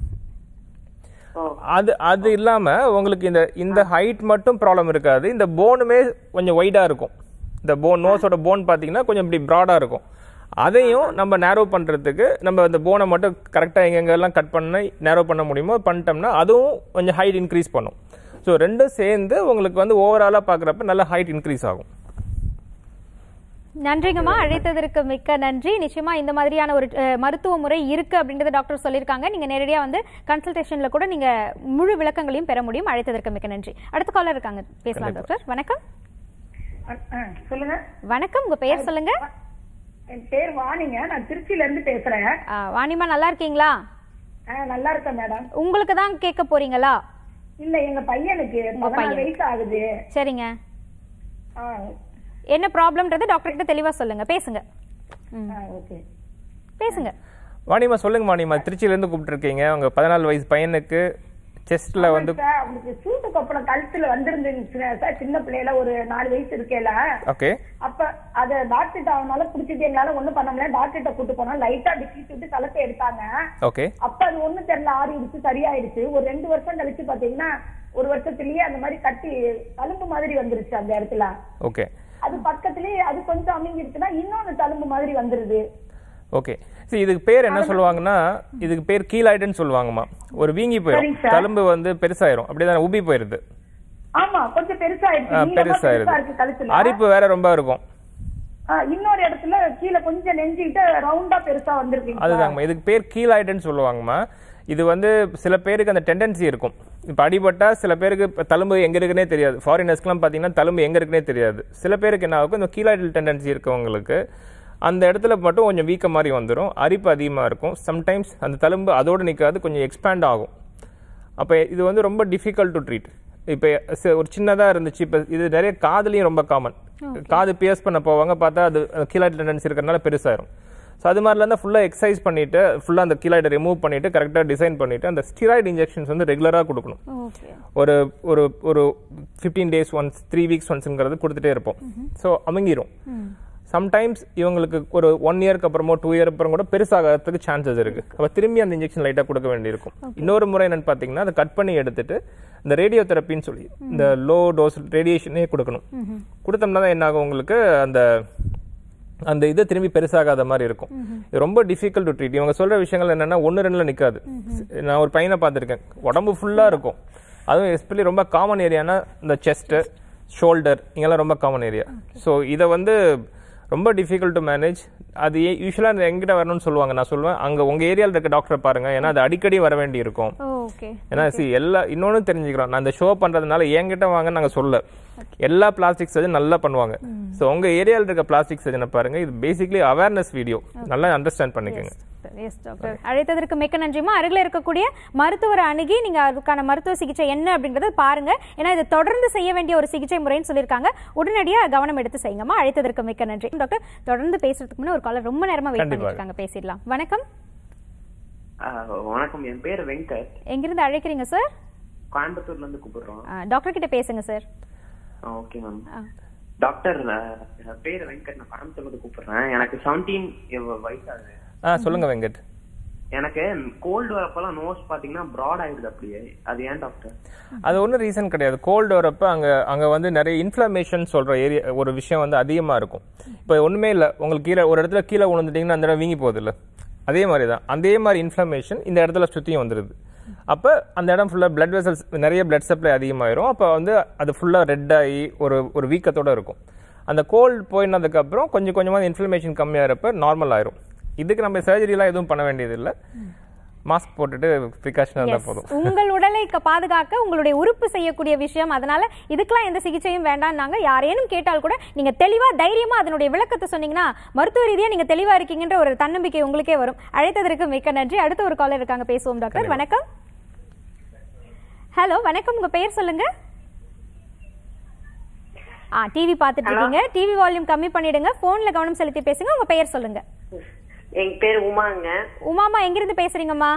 ஓ அது அது இல்லாம உங்களுக்கு இந்த இந்த ஹைட் மட்டும் ப்ராப்ளம் இருக்காது இந்த போனுமே கொஞ்சம் ஒய்டா இருக்கும் இந்த போன் நோஸோட போன் பாத்தீங்கன்னா கொஞ்சம் இப்படி ப்ராடா இருக்கும் அதையும் நம்ம நேரோ பண்றதுக்கு நம்ம அந்த போனை மட்டும் கரெக்டா எங்கெங்கெல்லாம் கட் பண்ணி நேரோ பண்ண முடியுமோ பண்ணிட்டோம்னா அதுவும் கொஞ்சம் ஹைட் இன்க்ரீஸ் பண்ணும் ஸோ ரெண்டும் சேர்ந்து உங்களுக்கு வந்து ஓவராலாக பார்க்குறப்ப நல்ல ஹைட் இன்க்ரீஸ் ஆகும் நன்றிங்கம்மா அழைத்ததற்கு மிக்க நன்றி நிச்சயமா இந்த மாதிரியான ஒரு அஹ், மருத்துவ முறை இருக்கு அப்படின்றத டாக்டர் சொல்லியிருக்காங்க நீங்க நேரடியா வந்து கன்சல்டேஷன்ல கூட நீங்க முழு விளக்கங்களையும் பெற முடியும் அழைத்ததற்கு மிக்க நன்றி அடுத்த காலர் இருக்காங்க பேசலாம் டாக்டர் வணக்கம் சொல்லுங்க வணக்கம் உங்க பெயர் சொல்லுங்க என் பேர் வாணிங்க நான் திருச்சியில இருந்து பேசுறேன் ஆ, வாணிமா நல்லா இருக்கீங்களா ஆ, நல்லா இருக்கேன் மேடம் உங்களுக்கு தான் கேட்க போறீங்களா இல்ல எங்க பையனுக்கு பதினாலு வயசு ஆகுது சரிங்க ஆ, என்ன ப்ராப்ளம்ன்றது டாக்டர் கிட்ட தெளிவா சொல்லுங்க பேசுங்க ம், ஆ, ஓகே பேசுங்க வாணிமா சொல்லுங்க வாணிமா திருச்சியிலேருந்து கூப்பிட்டுருக்கீங்க உங்க பதினாலு வயசு பையனுக்கு செஸ்ட்ல வந்து சார் அவனுக்கு சூட்டு கொப்பளம் கழுத்துல வந்திருந்துச்சு சார் சின்ன பிள்ளையில ஒரு நாலு வயசு இருக்கேல ஓகே அப்ப அத டாக்டர்கிட்ட அவனால புடிச்சிட்டு எங்களால ஒண்ணும் பண்ண முடியல டாக்டர்கிட்ட கூட்டு போனோம் லைட்டா டிக்கிட்டு விட்டு கலத்தை எடுத்தாங்க ஓகே அப்ப அது ஒண்ணும் தெரியல ஆறிடுச்சு சரியாயிடுச்சு ஒரு ரெண்டு வருஷம் கழிச்சு பாத்தீங்கன்னா ஒரு வருஷத்துலயே அந்த மாதிரி கட்டி தழும்பு மாதிரி வந்துருச்சு அந்த இடத்துல ஓகே அது பக்கத்துலயே அது கொஞ்சம் அமைஞ்சிருச்சுன்னா இன்னொன்னு தழும்பு மாதிரி வந்துருது ஓகே சரி இதுக்கு பேர் என்ன சொல்லுவாங்கன்னா இதுக்கு பேர் கீழாய்டுன்னு சொல்லுவாங்கம்மா ஒரு வீங்கி போயிடும் சரிங்க சார். தழும்பு வந்து பெருசாயிரும் அப்படியே உபி போயிருது ஆமா கொஞ்சம் பெருசாயிடுச்சு ஆ, நீளமா பெருசா பெருசாயிருது இருக்கு கழுத்துல அரிப்பு வேற ரொம்ப இருக்கும் ஆ, இன்னொரு இடத்துல கீழே கொஞ்சம் நெஞ்சிக்கிட்டு ரவுண்டா பெருசா வந்திருக்கீங்க அதுதாங்கம்மா இதுக்கு பேர் கீழாய்டுன்னு சொல்லுவாங்கம்மா இது வந்து சில பேருக்கு அந்த டெண்டன்சி இருக்கும் இப்போ அடிபட்டா சில பேருக்கு இப்ப தழும்பு எங்க இருக்குன்னே தெரியாது ஃபாரினர்ஸ்க்குலாம் பார்த்தீங்கன்னா தழும்பு எங்க இருக்குன்னே தெரியாது சில பேருக்கு என்ன ஆகும் இந்த கீழாய்டல் டெண்டன்சி இருக்கவங்களுக்கு அந்த இடத்துல மட்டும் கொஞ்சம் வீக்க மாதிரி வந்துடும் அரிப்பு அதிகமாக இருக்கும் சம்டைம்ஸ் அந்த தழும்பு அதோடு நிற்காது கொஞ்சம் எக்ஸ்பேண்ட் ஆகும் அப்போ இது வந்து ரொம்ப டிஃபிகல்ட் டு ட்ரீட் இப்போ ஒரு சின்னதாக இருந்துச்சு இப்போ இது நிறைய காதுலையும் ரொம்ப காமன் காது பியர்ஸ் பண்ண போவாங்க பார்த்தா அது கீழாய்டல் டெண்டன்சி இருக்கிறதுனால பெருசாயிரும் ஸோ அது மாதிரிலாம் தான் ஃபுல்லாக எக்ஸசைஸ் பண்ணிட்டு ஃபுல்லாக அந்த கீழாய்டை ரிமூவ் பண்ணிட்டு கரெக்டாக டிசைன் பண்ணிட்டு அந்த ஸ்டிராய்டு இன்ஜெக்ஷன்ஸ் வந்து ரெகுலராக கொடுக்கணும் ஓகே ஒரு ஒரு ஒரு fifteen days once three weeks ஒன்ஸுங்கிறது கொடுத்துட்டே இருப்போம் ஸோ அமுங்கிரும் சம்டைம்ஸ் இவங்களுக்கு ஒரு ஒன் இயர்க்கு அப்புறமோ டூ இயர் அப்புறம் கூட பெருசாகிறதுக்கு சான்சஸ் இருக்கு அப்போ திரும்பி அந்த இன்ஜெக்ஷன் லைட்டாக கொடுக்க வேண்டியிருக்கும் இன்னொரு முறை என்னன்னு பார்த்தீங்கன்னா அதை கட் பண்ணி எடுத்துட்டு இந்த ரேடியோ தெரப்பின்னு சொல்லி இந்த லோ டோஸ் ரேடியேஷனே கொடுக்கணும் கொடுத்தோம்னா தான் என்ன ஆகும் உங்களுக்கு அந்த அந்த இது திரும்பி பெருசாகாத மாதிரி இருக்கும் இது ரொம்ப டிஃபிகல்ட் டு ட்ரீட் இவங்க சொல்ற விஷயங்கள் என்னன்னா ஒன்று ரெண்டுல நிக்காது நான் ஒரு பையனை பார்த்துருக்கேன் உடம்பு ஃபுல்லா இருக்கும் அதுவும் எஸ்பெஷலி ரொம்ப காமன் ஏரியானா இந்த செஸ்ட் ஷோல்டர் இங்கெல்லாம் ரொம்ப காமன் ஏரியா ஸோ இதை வந்து ரொம்ப டிஃபிகல்ட் டு மேனேஜ் அது யூஸ்வலாக எங்கிட்ட வரணும்னு சொல்லுவாங்க நான் சொல்லுவேன் அங்கே உங்கள் ஏரியாவில் இருக்க டாக்டரை பாருங்க ஏன்னா அது அடிக்கடி வர வேண்டி இருக்கும் ஓகே ஏன்னா சி எல்லா இன்னொன்னு தெரிஞ்சுக்கிறோம் நான் இந்த ஷோ பண்றதுனால என்கிட்ட வாங்க நாங்க சொல்ல எல்லா பிளாஸ்டிக் சர்ஜன் நல்லா பண்ணுவாங்க சோ உங்க ஏரியால இருக்க பிளாஸ்டிக் சர்ஜனை பாருங்க இது பேசிக்லி அவேர்னஸ் வீடியோ நல்லா அண்டர்ஸ்டாண்ட் பண்ணிக்கோங்க எஸ் டாக்டர் அழைத்ததற்கு மிக்க நன்றிமா அருகில் இருக்கக்கூடிய மருத்துவரை அணுகி நீங்க அதுக்கான மருத்துவ சிகிச்சை என்ன அப்படிங்கறத பாருங்க ஏன்னா இது தொடர்ந்து செய்ய வேண்டிய ஒரு சிகிச்சை முறைன்னு சொல்லியிருக்காங்க உடனடியா கவனம் எடுத்து செய்யுங்கம்மா அழைத்ததற்கு மிக்க நன்றி டாக்டர் தொடர்ந்து பேசுறதுக்கு முன்னாடி ஒரு காலர் ரொம்ப நேரமா வெயிட் கண்டிப்பா. பண்ணிட்டு இருக்காங்க பேசிடலாம் வணக்கம் ஆ, வணக்கம் என் பேர் வெங்கட் எங்கிருந்து அழைக்கிறீங்க சார் கோயம்புத்தூர்ல இருந்து கூப்பிடுறோம் டாக்டர் கிட்ட பேசுங்க சார் ஓகே மேம் டாக்டர் ஆ, என் பேர் வெங்கட் நான் கோயம்புத்தூர்ல இருந்து கூப்பிடுறேன் எனக்கு செவன்டீன் வயசாகுது ஆ சொல்லுங்க வெங்கட் எனக்கு கோல்டு வரப்பெல்லாம் நோஸ் பாத்தீங்கன்னா ப்ராட் ஆயிடுது அப்படியே அது ஏன் டாக்டர் அது ஒன்றும் ரீசன் கிடையாது கோல்டு வரப்ப அங்க அங்க வந்து நிறைய இன்ஃப்ளமேஷன் சொல்ற ஏரியா ஒரு விஷயம் வந்து அதிகமா இருக்கும் இப்போ ஒண்ணுமே இல்லை உங்களுக்கு கீழே ஒரு இடத்துல கீழே விழுந்துட்டீங்கன்னா அந்த இடம் வீங்கி போகுது இல்ல அதே மாதிரி தான் அதே மாதிரி இன்ஃப்ளமேஷன் இந்த இடத்துல சுத்தியும் வந்துருது அப்போ அந்த இடம் ஃபுல்லாக பிளட் வெசல்ஸ் நிறைய பிளட் சப்ளை அதிகமாயிரும் அப்போ வந்து அது ஃபுல்லாக ரெட் ஆகி ஒரு ஒரு வீக்கத்தோட இருக்கும் அந்த கோல்டு போயினதுக்கப்புறம் கொஞ்சம் கொஞ்சமாக இன்ஃப்ளமேஷன் கம்மியாகிறப்ப நார்மல் ஆயிரும் இதுக்கு நம்ம சர்ஜரிலாம் எதுவும் பண்ண வேண்டியது இல்லை மாஸ்க் போட்டுட்டு ப்ரிகாஷனாக இருந்தால் போதும் உங்கள் உடலை க- பாதுகாக்க உங்களுடைய உறுப்பு செய்யக்கூடிய விஷயம் அதனால இதுக்கெல்லாம் எந்த சிகிச்சையும் வேண்டாம்னாங்க யாரேனும் கேட்டால் கூட நீங்க தெளிவா தைரியமா அதனுடைய விளக்கத்தை சொன்னீங்கன்னா மருத்துவ ரீதியா நீங்க தெளிவா இருக்கீங்கன்ற ஒரு தன்னம்பிக்கை உங்களுக்கே வரும் அழைத்ததற்கு மிக்க நன்றி அடுத்த ஒரு காலர் இருக்காங்க பேசுவோம் டாக்டர் வணக்கம் ஹலோ வணக்கம் உங்க பெயர் சொல்லுங்க ஆ டிவி பார்த்துட்டு இருக்கீங்க டிவி வால்யூம் கம்மி பண்ணிடுங்க போன்ல கவனம் செலுத்தி பேசுங்க உங்க பெயர் சொல்லுங்க எங்க பேர் உமாங்க உமாமா எங்கிருந்து பேசுறீங்கம்மா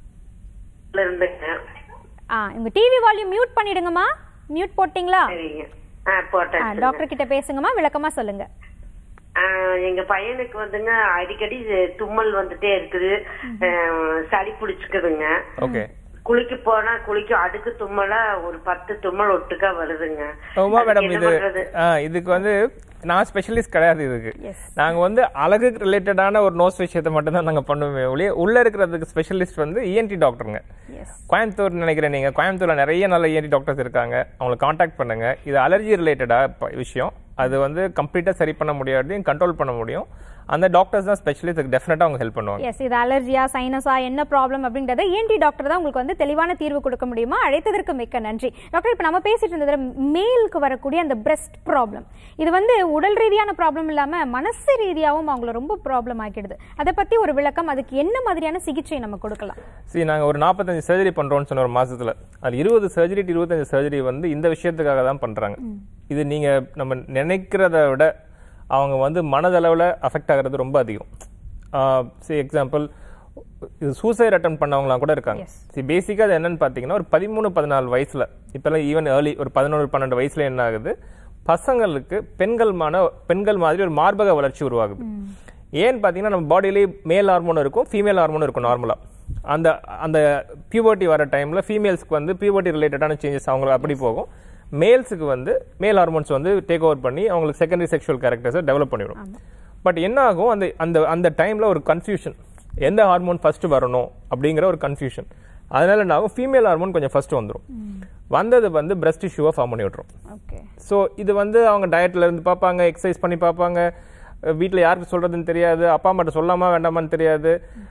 உள்ள இருந்துங்க ஆ உங்க டிவி வால்யூம் மியூட் பண்ணிடுங்கம்மா மியூட் போட்டீங்களா சரிங்க ஆ போட்டேன் ஆ, டாக்டர் கிட்ட பேசுங்கம்மா விளக்கமா சொல்லுங்க ஆ, எங்க பையனுக்கு வந்துங்க அடிக்கடி தும்மல் வந்துட்டே இருக்குது ஆ, சளி பிடிச்சுக்குதுங்க ஓகே குளிக்க போனா குளிக்க அடுக்கு தும்மலா ஒரு பத்து தும்மல் ஒட்டுக்கா வருதுங்க உமா அதுக்கு மேடம் என்ன இது பண்றது? ஆ, இதுக்கு வந்து நான் ஸ்பெஷலிஸ்ட் கிடையாது இதுக்கு நாங்க வந்து அழகு ரிலேட்டடான ஒரு நோஸ் விஷயத்தை மட்டும் தான் நாங்க பண்ணுவோமே ஒழிய உள்ள இருக்கிறதுக்கு ஸ்பெஷலிஸ்ட் வந்து இஎன்டி டாக்டருங்க கோயம்புத்தூர் நினைக்கிறேன் நீங்க கோயம்புத்தூர்ல நிறைய நல்ல இஎன்டி டாக்டர்ஸ் இருக்காங்க அவங்களை காண்டாக்ட் பண்ணுங்க இது அலர்ஜி ரிலேட்டடா விஷயம் அது வந்து கம்ப்ளீட்டா சரி பண்ண முடியாதையும் கண்ட்ரோல் பண்ண முடியும் அந்த டாக்டர்ஸ் தான் ஸ்பெஷலிஸ்ட் டெஃபினட்டா அவங்க ஹெல்ப் பண்ணுவாங்க எஸ் இது அலர்ஜியா சைனஸா என்ன ப்ராப்ளம் அப்படின்றத ஏன்டி டாக்டர் தான் உங்களுக்கு வந்து தெளிவான தீர்வு கொடுக்க முடியுமா அழைத்ததற்கு மிக்க நன்றி டாக்டர் இப்போ நம்ம பேசிட்டு இருந்ததுல மேலுக்கு வரக்கூடிய அந்த பிரஸ்ட் ப்ராப்ளம் இது வந்து உடல் ரீதியான ப்ராப்ளம் இல்லாம மனசு ரீதியாகவும் அவங்கள ரொம்ப ப்ராப்ளம் ஆக்கிடுது அதை பத்தி ஒரு விளக்கம் அதுக்கு என்ன மாதிரியான சிகிச்சை நம்ம கொடுக்கலாம் சரி நாங்க ஒரு நாற்பத்தஞ்சு சர்ஜரி பண்றோம்னு சொன்ன ஒரு மாசத்துல அது இருபது சர்ஜரி டு இருபத்தஞ்சு சர்ஜரி வந்து இந்த விஷயத்துக்காக தான் பண்றாங்க இது நீங்க நம்ம நினைக்கிறத விட அவங்க வந்து மனதளவில் அஃபெக்ட் ஆகிறது ரொம்ப அதிகம் சரி எக்ஸாம்பிள் இது சூசைட் அட்டம் பண்ணவங்களாம் கூட இருக்காங்க சரி பேசிக்காக அது என்னன்னு பார்த்தீங்கன்னா ஒரு பதிமூணு பதினாலு வயசுல இப்போல்லாம் ஈவன் ஏர்லி ஒரு பதினொரு பன்னெண்டு வயசுல என்ன ஆகுது பசங்களுக்கு பெண்கள்மான பெண்கள் மாதிரி ஒரு மார்பக வளர்ச்சி உருவாகுது ஏன்னு பார்த்தீங்கன்னா நம்ம பாடியிலே மேல் ஹார்மோன் இருக்கும் ஃபீமேல் ஹார்மோன் இருக்கும் நார்மலாக அந்த அந்த பியூபர்ட்டி வர டைமில் ஃபீமேல்ஸ்க்கு வந்து பியூபர்ட்டி ரிலேட்டடான சேஞ்சஸ் அவங்களுக்கு அப்படி போகும் மேல்ஸுக்கு வந்து மேல் ஹார்மோன்ஸ் வந்து டேக் ஓவர் பண்ணி அவங்களுக்கு செகண்டரி செக்ஷுவல் கேரக்டர்ஸை டெவலப் பண்ணிவிடும் பட் என்ன ஆகும் அந்த அந்த அந்த டைமில் ஒரு கன்ஃபியூஷன் எந்த ஹார்மோன் ஃபர்ஸ்ட் வரணும் அப்படிங்கிற ஒரு கன்ஃபியூஷன் அதனால என்ன ஆகும் ஃபீமேல் ஹார்மோன் கொஞ்சம் ஃபர்ஸ்ட் வந்துடும் வந்தது வந்து பிரஸ்ட் இஷ்யூவை ஃபார்ம் பண்ணி விட்டுரும் ஓகே ஸோ இது வந்து அவங்க டயட்ல இருந்து பார்ப்பாங்க எக்ஸசைஸ் பண்ணி பார்ப்பாங்க வீட்டில் யாருக்கு சொல்றதுன்னு தெரியாது அப்பா அம்மாட்ட சொல்லாமா வேண்டாமான்னு தெரியாது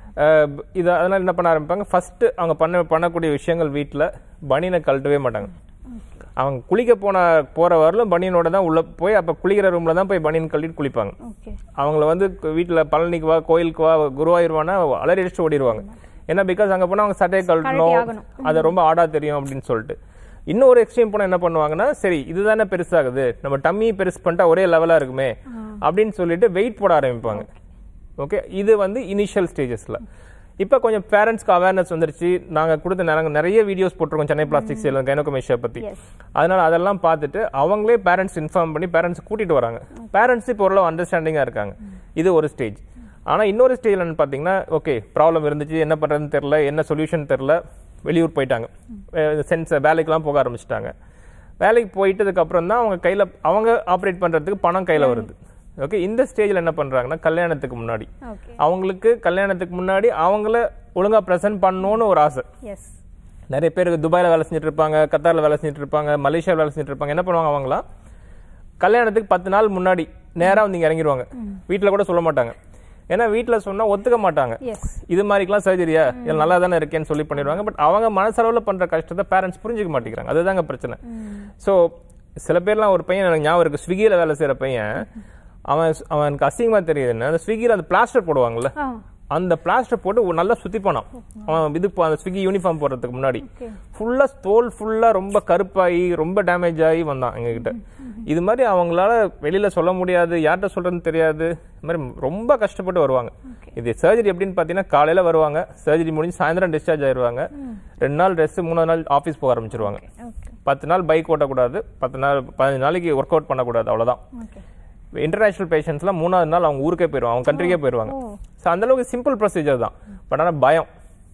அஹ், இது அதனால என்ன பண்ண ஆரம்பிப்பாங்க ஃபர்ஸ்ட் அவங்க பண்ண பண்ணக்கூடிய விஷயங்கள் வீட்டில் பனியனை கழட்டவே மாட்டாங்க அவங்க குளிக்க போன போற வரலும் பனியனோட தான் உள்ள போய் அப்ப குளிக்கிற ரூம்ல தான் போய் பனியன் கழட்டிட்டு குளிப்பாங்க ஓகே அவங்கள வந்து கு- வீட்ல பழனிக்கு வா கோயிலுக்கு வா குருவாயூர்வானா அலறி அடிச்சுட்டு ஓடிடுவாங்க ஏன்னா பிகாஸ் அங்க போனா அவங்க சட்டையை கழட்டணும் ஆகணும். அது ரொம்ப ஆடா தெரியும் அப்படின்னு சொல்லிட்டு இன்னொரு எக்ஸ்ட்ரீம் போனா என்ன பண்ணுவாங்கன்னா சரி இதுதானே பெருசாகுது நம்ம டம்மி பெருசு பண்ணிட்டா ஒரே லெவலா இருக்குமே அப்படின்னு சொல்லிட்டு வெயிட் போட ஆரம்பிப்பாங்க ஓகே இது வந்து இனிஷியல் ஸ்டேஜஸ்ல இப்போ கொஞ்சம் பேரண்ட்ஸ்க்கு அவேர்னஸ் வந்துருச்சு நாங்க கொடுத்த நாங்க நிறைய வீடியோஸ் போட்டிருக்கோம் சென்னை பிளாஸ்டிக் சேல் கைனோகமேஷியா பத்தி அதனால அதெல்லாம் பார்த்துட்டு அவங்களே பேரண்ட்ஸ் இன்ஃபார்ம் பண்ணி பேரண்ட்ஸ் கூட்டிட்டு வராங்க பேரண்ட்ஸ் இப்போ ஓரளவு அண்டர்ஸ்டாண்டிங்கா இருக்காங்க இது ஒரு ஸ்டேஜ் ஆனா இன்னொரு ஸ்டேஜ்ல பாத்தீங்கன்னா ஓகே ப்ராப்ளம் இருந்துச்சு என்ன பண்றதுன்னு தெரியல என்ன சொல்யூஷன் தெரியல வெளியூர் போயிட்டாங்க சென்ஸ் வேலைக்கெல்லாம் போக ஆரம்பிச்சிட்டாங்க வேலைக்கு போயிட்டதுக்கு அப்புறம் தான் அவங்க கையில அவங்க ஆப்ரேட் பண்றதுக்கு பணம் கையில வருது ஓகே இந்த ஸ்டேஜ்ல என்ன பண்றாங்கன்னா கல்யாணத்துக்கு முன்னாடி ஓகே அவங்களுக்கு கல்யாணத்துக்கு முன்னாடி அவங்கள ஒழுங்கா ப்ரெசென்ட் பண்ணணும்னு ஒரு ஆசை எஸ் நிறைய பேருக்கு துபாயில வேலை செஞ்சுட்டு இருப்பாங்க கத்தார்ல வேலை செஞ்சுட்டு இருப்பாங்க மலேசியாவில் வேலை செஞ்சுட்டு இருப்பாங்க என்ன பண்ணுவாங்க அவங்களாம் கல்யாணத்துக்கு பத்து நாள் முன்னாடி நேரா வந்து இங்க இறங்கிடுவாங்க வீட்ல கூட சொல்ல மாட்டாங்க ஏன்னா வீட்ல சொன்னா ஒத்துக்க மாட்டாங்க எஸ் இது மாதிரிக்கெல்லாம் சர்ஜரியா இது நல்லா தானே இருக்கேன்னு சொல்லி பண்ணிடுவாங்க பட் அவங்க மனசளவுல பண்ற கஷ்டத்தை பேரண்ட்ஸ் புரிஞ்சுக்க மாட்டேங்கிறாங்க அதுதாங்க பிரச்சனை சோ சில பேர்லாம் ஒரு பையன் எனக்கு ஞாபகம் இருக்கு ஸ்விக்கியில வேலை செய்யற பையன் அவன் அவனுக்கு அசிங்கமா தெரியுதுன்னு அந்த ஸ்விக்கியில அந்த பிளாஸ்டர் போடுவாங்கல்ல ஆ அந்த பிளாஸ்டர் போட்டு ஒரு நல்லா சுத்தி போனான் அவன் இது போ- அந்த ஸ்விக்கி யூனிஃபார்ம் போடுறதுக்கு முன்னாடி ஃபுல்லா தோல் ஃபுல்லா ரொம்ப கருப்பாகி ரொம்ப டேமேஜ் ஆகி வந்தான் எங்ககிட்ட இது மாதிரி அவங்களால வெளியில சொல்ல முடியாது யார்கிட்ட சொல்றதுன்னு தெரியாது இது மாதிரி ரொம்ப கஷ்டப்பட்டு வருவாங்க இது சர்ஜரி எப்படின்னு பாத்தீங்கன்னா காலையில வருவாங்க சர்ஜரி முடிஞ்சு சாயந்தரம் டிஸ்சார்ஜ் ஆயிருவாங்க ரெண்டு நாள் ரெஸ்ட் மூணாவது நாள் ஆஃபீஸ் போக ஆரம்பிச்சிருவாங்க ஓகே பத்து நாள் பைக் ஓட்டக்கூடாது பத்து நாள் பதினஞ்சு நாளைக்கு ஒர்க் அவுட் பண்ணக்கூடாது அவ்வளவுதான் ஓகே இன்டர்நேஷனல் பேஷண்ட்ஸ்லாம் மூணாவது நாள் அவங்க ஊருக்கே போயிடுவாங்க அவங்க கண்ட்ரிக்கே போயிடுவாங்க ஸோ அந்த அளவுக்கு சிம்பிள் ப்ரொசீஜர் தான் பட் ஆனால் பயம்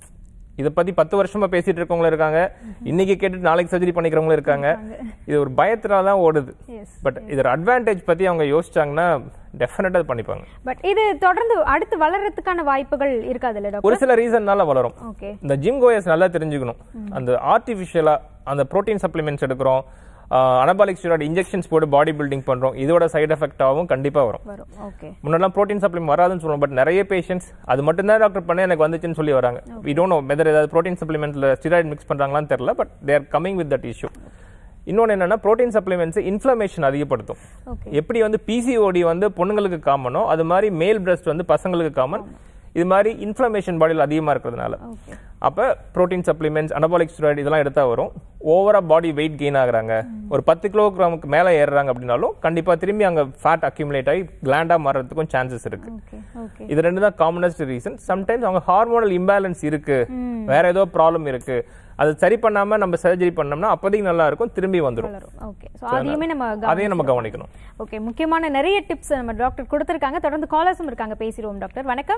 இதை பத்தி பத்து வருஷமா பேசிட்டு இருக்கவங்களும் இருக்காங்க இன்னைக்கு கேட்டுட்டு நாளைக்கு சர்ஜரி பண்ணிக்கிறவங்களும் இருக்காங்க இது ஒரு பயத்தினால தான் ஓடுது எஸ் பட் இதோட அட்வான்டேஜ் பத்தி அவங்க யோசிச்சாங்கன்னா டெஃபினட்டா பண்ணிப்பாங்க பட் இது தொடர்ந்து அடுத்து வளர்றதுக்கான வாய்ப்புகள் இருக்காதுல்ல டாக்டர் ஒரு சில ரீசன்னால வளரும் ஓகே இந்த ஜிம் கோயஸ் நல்லா தெரிஞ்சுக்கணும் அந்த ஆர்டிஃபிஷியலா அந்த புரோட்டீன் சப்ளிமெண்ட்ஸ் எடுக்கிறோம் அனபாலிக் ஸ்டீராய்டு இன்ஜெக்ஷன்ஸ் போட்டு பாடி பில்டிங் பண்றோம் இதோட சைடு எஃபெக்டாகவும் கண்டிப்பா வரும் வரும் ஓகே முன்னெல்லாம் ப்ரோட்டீன் சப்ளிமெண்ட் வராதுன்னு சொல்லுவோம் பட் நிறைய பேஷண்ட்ஸ் அது மட்டும் தான் டாக்டர் பண்ண எனக்கு வந்துச்சுன்னு சொல்லி வராங்க வி டோன்ட் நோ வெதர் ஏதாவது ப்ரோட்டீன் சப்ளிமெண்ட்ல ஸ்டிராய்டு மிக்ஸ் பண்றாங்களான்னு தெரியல but there coming with that issue இன்னொன்று என்னன்னா ப்ரோட்டீன் சப்ளிமெண்ட்ஸ் இன்ஃப்ளமேஷன் அதிகப்படுத்தும் ஓகே எப்படி வந்து பிசிஓடி வந்து பொண்ணுங்களுக்கு காமனோ அது மாதிரி மேல் பிரஸ்ட் வந்து பசங்களுக்கு காமன் இது மாதிரி இன்ஃப்ளமேஷன் பாடியில் அதிகமா இருக்கிறதுனால ஓகே அப்ப புரோட்டீன் சப்ளிமெண்ட்ஸ் அனபாலிக் ஸ்டெராய்டு இதெல்லாம் எடுத்தா வரும் ஓவரா பாடி வெயிட் கெயின் ஆகுறாங்க ஒரு பத்து கிலோகிராமுக்கு மேல ஏறுறாங்க அப்படின்னாலும் கண்டிப்பா திரும்பி அங்க ஃபேட் அக்யூமுலேட் ஆகி கிளாண்டா மாறதுக்கும் சான்சஸ் இருக்கு ஓகே ஓகே இது ரெண்டு தான் காமனஸ்ட் ரீசன் சம்டைம்ஸ் அவங்க ஹார்மோனல் இம்பேலன்ஸ் இருக்கு வேற ஏதோ ப்ராப்ளம் இருக்கு அது சரி பண்ணாம நம்ம சர்ஜரி பண்ணோம்னா அப்போதைக்கு நல்லா இருக்கும் திரும்பி வந்துரும் வளரும் ஓகே ஸோ அதையுமே நம்ம அதையும் நம்ம கவனிக்கணும் ஓகே முக்கியமான நிறைய டிப்ஸ் நம்ம டாக்டர் கொடுத்துருக்காங்க தொடர்ந்து காலர்ஸும் இருக்காங்க பேசிடுவோம் டாக்டர் வணக்கம்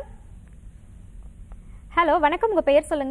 ஹலோ வணக்கம் உங்க பெயர் சொல்லுங்க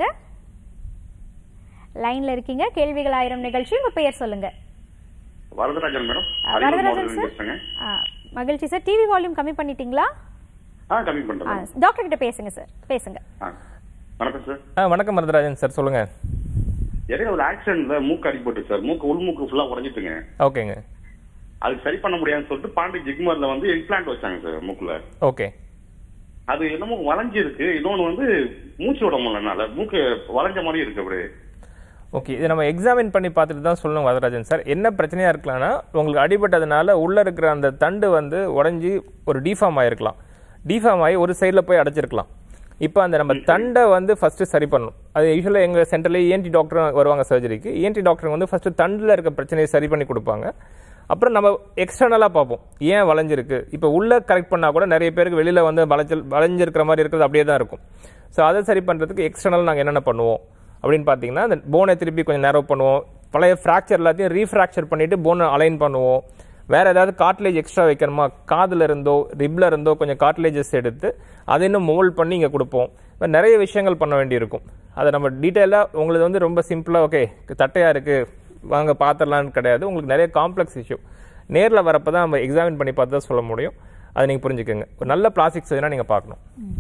லைன்ல இருக்கீங்க கேள்விகள் ஆயிரம் நிகழ்ச்சி உங்க பெயர் சொல்லுங்க வரதராஜன் மேடம் அஹ், அரியலூர் வரதராஜன் மாவட்டத்துல சார் பேசுறேங்க ஆ, மகிழ்ச்சி சார் டிவி வால்யூம் கம்மி பண்ணிட்டீங்களா ஆ கம்மி ஆ, பண்றேன் டாக்டர் கிட்ட பேசுங்க சார் பேசுங்க ஆ வணக்கம் சார் ஆ, வணக்கம் மருதராஜன் சார் சொல்லுங்க இடையில ஒரு ஆக்சிடென்ட்ல மூக்கு அடிபட்டு சார் மூக்கு உள் மூக்கு ஃபுல்லா உடஞ்சிட்டுங்க ஓகேங்க அதுக்கு சரி பண்ண முடியாதுன்னு சொல்லிட்டு பாண்டி ஜிக்மர்ல வந்து இம்ப்ளான்ட் வச்சாங்க சார் மூக்குல ஓகே அது என்னமோ வளைஞ்சு இருக்கு இன்னொன்னு வந்து மூச்சு விட முடியலனால மூக்கு வளைஞ்ச மாதிரி இருக்கு அப்படியே ஓகே இது நம்ம எக்ஸாமின் பண்ணி பார்த்துட்டு தான் சொல்லணும் வரதராஜன் சார் என்ன பிரச்சனையா இருக்கலாம்னா உங்களுக்கு அடிபட்டதுனால உள்ள இருக்கிற அந்த தண்டு வந்து உடைஞ்சி ஒரு டிஃபார்ம் ஆயிருக்கலாம் டிஃபார்ம் ஆகி ஒரு சைடில் போய் அடைச்சிருக்கலாம் இப்போ அந்த நம்ம தண்டை வந்து ஃபர்ஸ்ட் சரி பண்ணணும் அது யூஸ்வலாக எங்க சென்டர்ல இஎன்டி டாக்டர் வருவாங்க சர்ஜரிக்கு இஎன்டி டாக்டர் வந்து ஃபர்ஸ்ட் தண்டில் இருக்க பிரச்சனையை சரி பண்ணி கொடுப்பாங்க அப்புறம் நம்ம எக்ஸ்டர்னலாக பார்ப்போம் ஏன் வளைஞ்சிருக்கு இப்போ உள்ள கரெக்ட் பண்ணா கூட நிறைய பேருக்கு வெளியில வந்து வளைச்சல் வளைஞ்சிருக்கிற மாதிரி இருக்கிறது அப்படியே தான் இருக்கும் ஸோ அதை சரி பண்றதுக்கு எக்ஸ்டர்னல் நாங்கள் என்னென்ன பண்ணுவோம் அப்படின்னு பார்த்தீங்கன்னா அந்த போனை திருப்பி கொஞ்சம் நேரோ பண்ணுவோம் பழைய ஃப்ராக்சர் எல்லாத்தையும் ரீஃப்ராக்சர் பண்ணிட்டு போனை அலைன் பண்ணுவோம் வேற ஏதாவது காட்லேஜ் எக்ஸ்ட்ரா வைக்கணுமா காதுல இருந்தோ ரிப்ல இருந்தோ கொஞ்சம் காட்லேஜஸ் எடுத்து அதை இன்னும் மோல்ட் பண்ணி இங்கே கொடுப்போம் இந்த மாதிரி நிறைய விஷயங்கள் பண்ண வேண்டியிருக்கும் அதை நம்ம டீட்டெயிலாக உங்களுக்கு வந்து ரொம்ப சிம்பிளாக ஓகே தட்டையா இருக்கு வாங்க பார்த்துடலான்னு கிடையாது உங்களுக்கு நிறைய காம்ப்ளெக்ஸ் இஷ்யூ நேரில் வரப்போ தான் நம்ம எக்ஸாமின் பண்ணி பார்த்து தான் சொல்ல முடியும் அதை நீங்கள் புரிஞ்சுக்கோங்க ஒரு நல்ல பிளாஸ்டிக் சர்ஜனா நீங்கள் பார்க்கணும்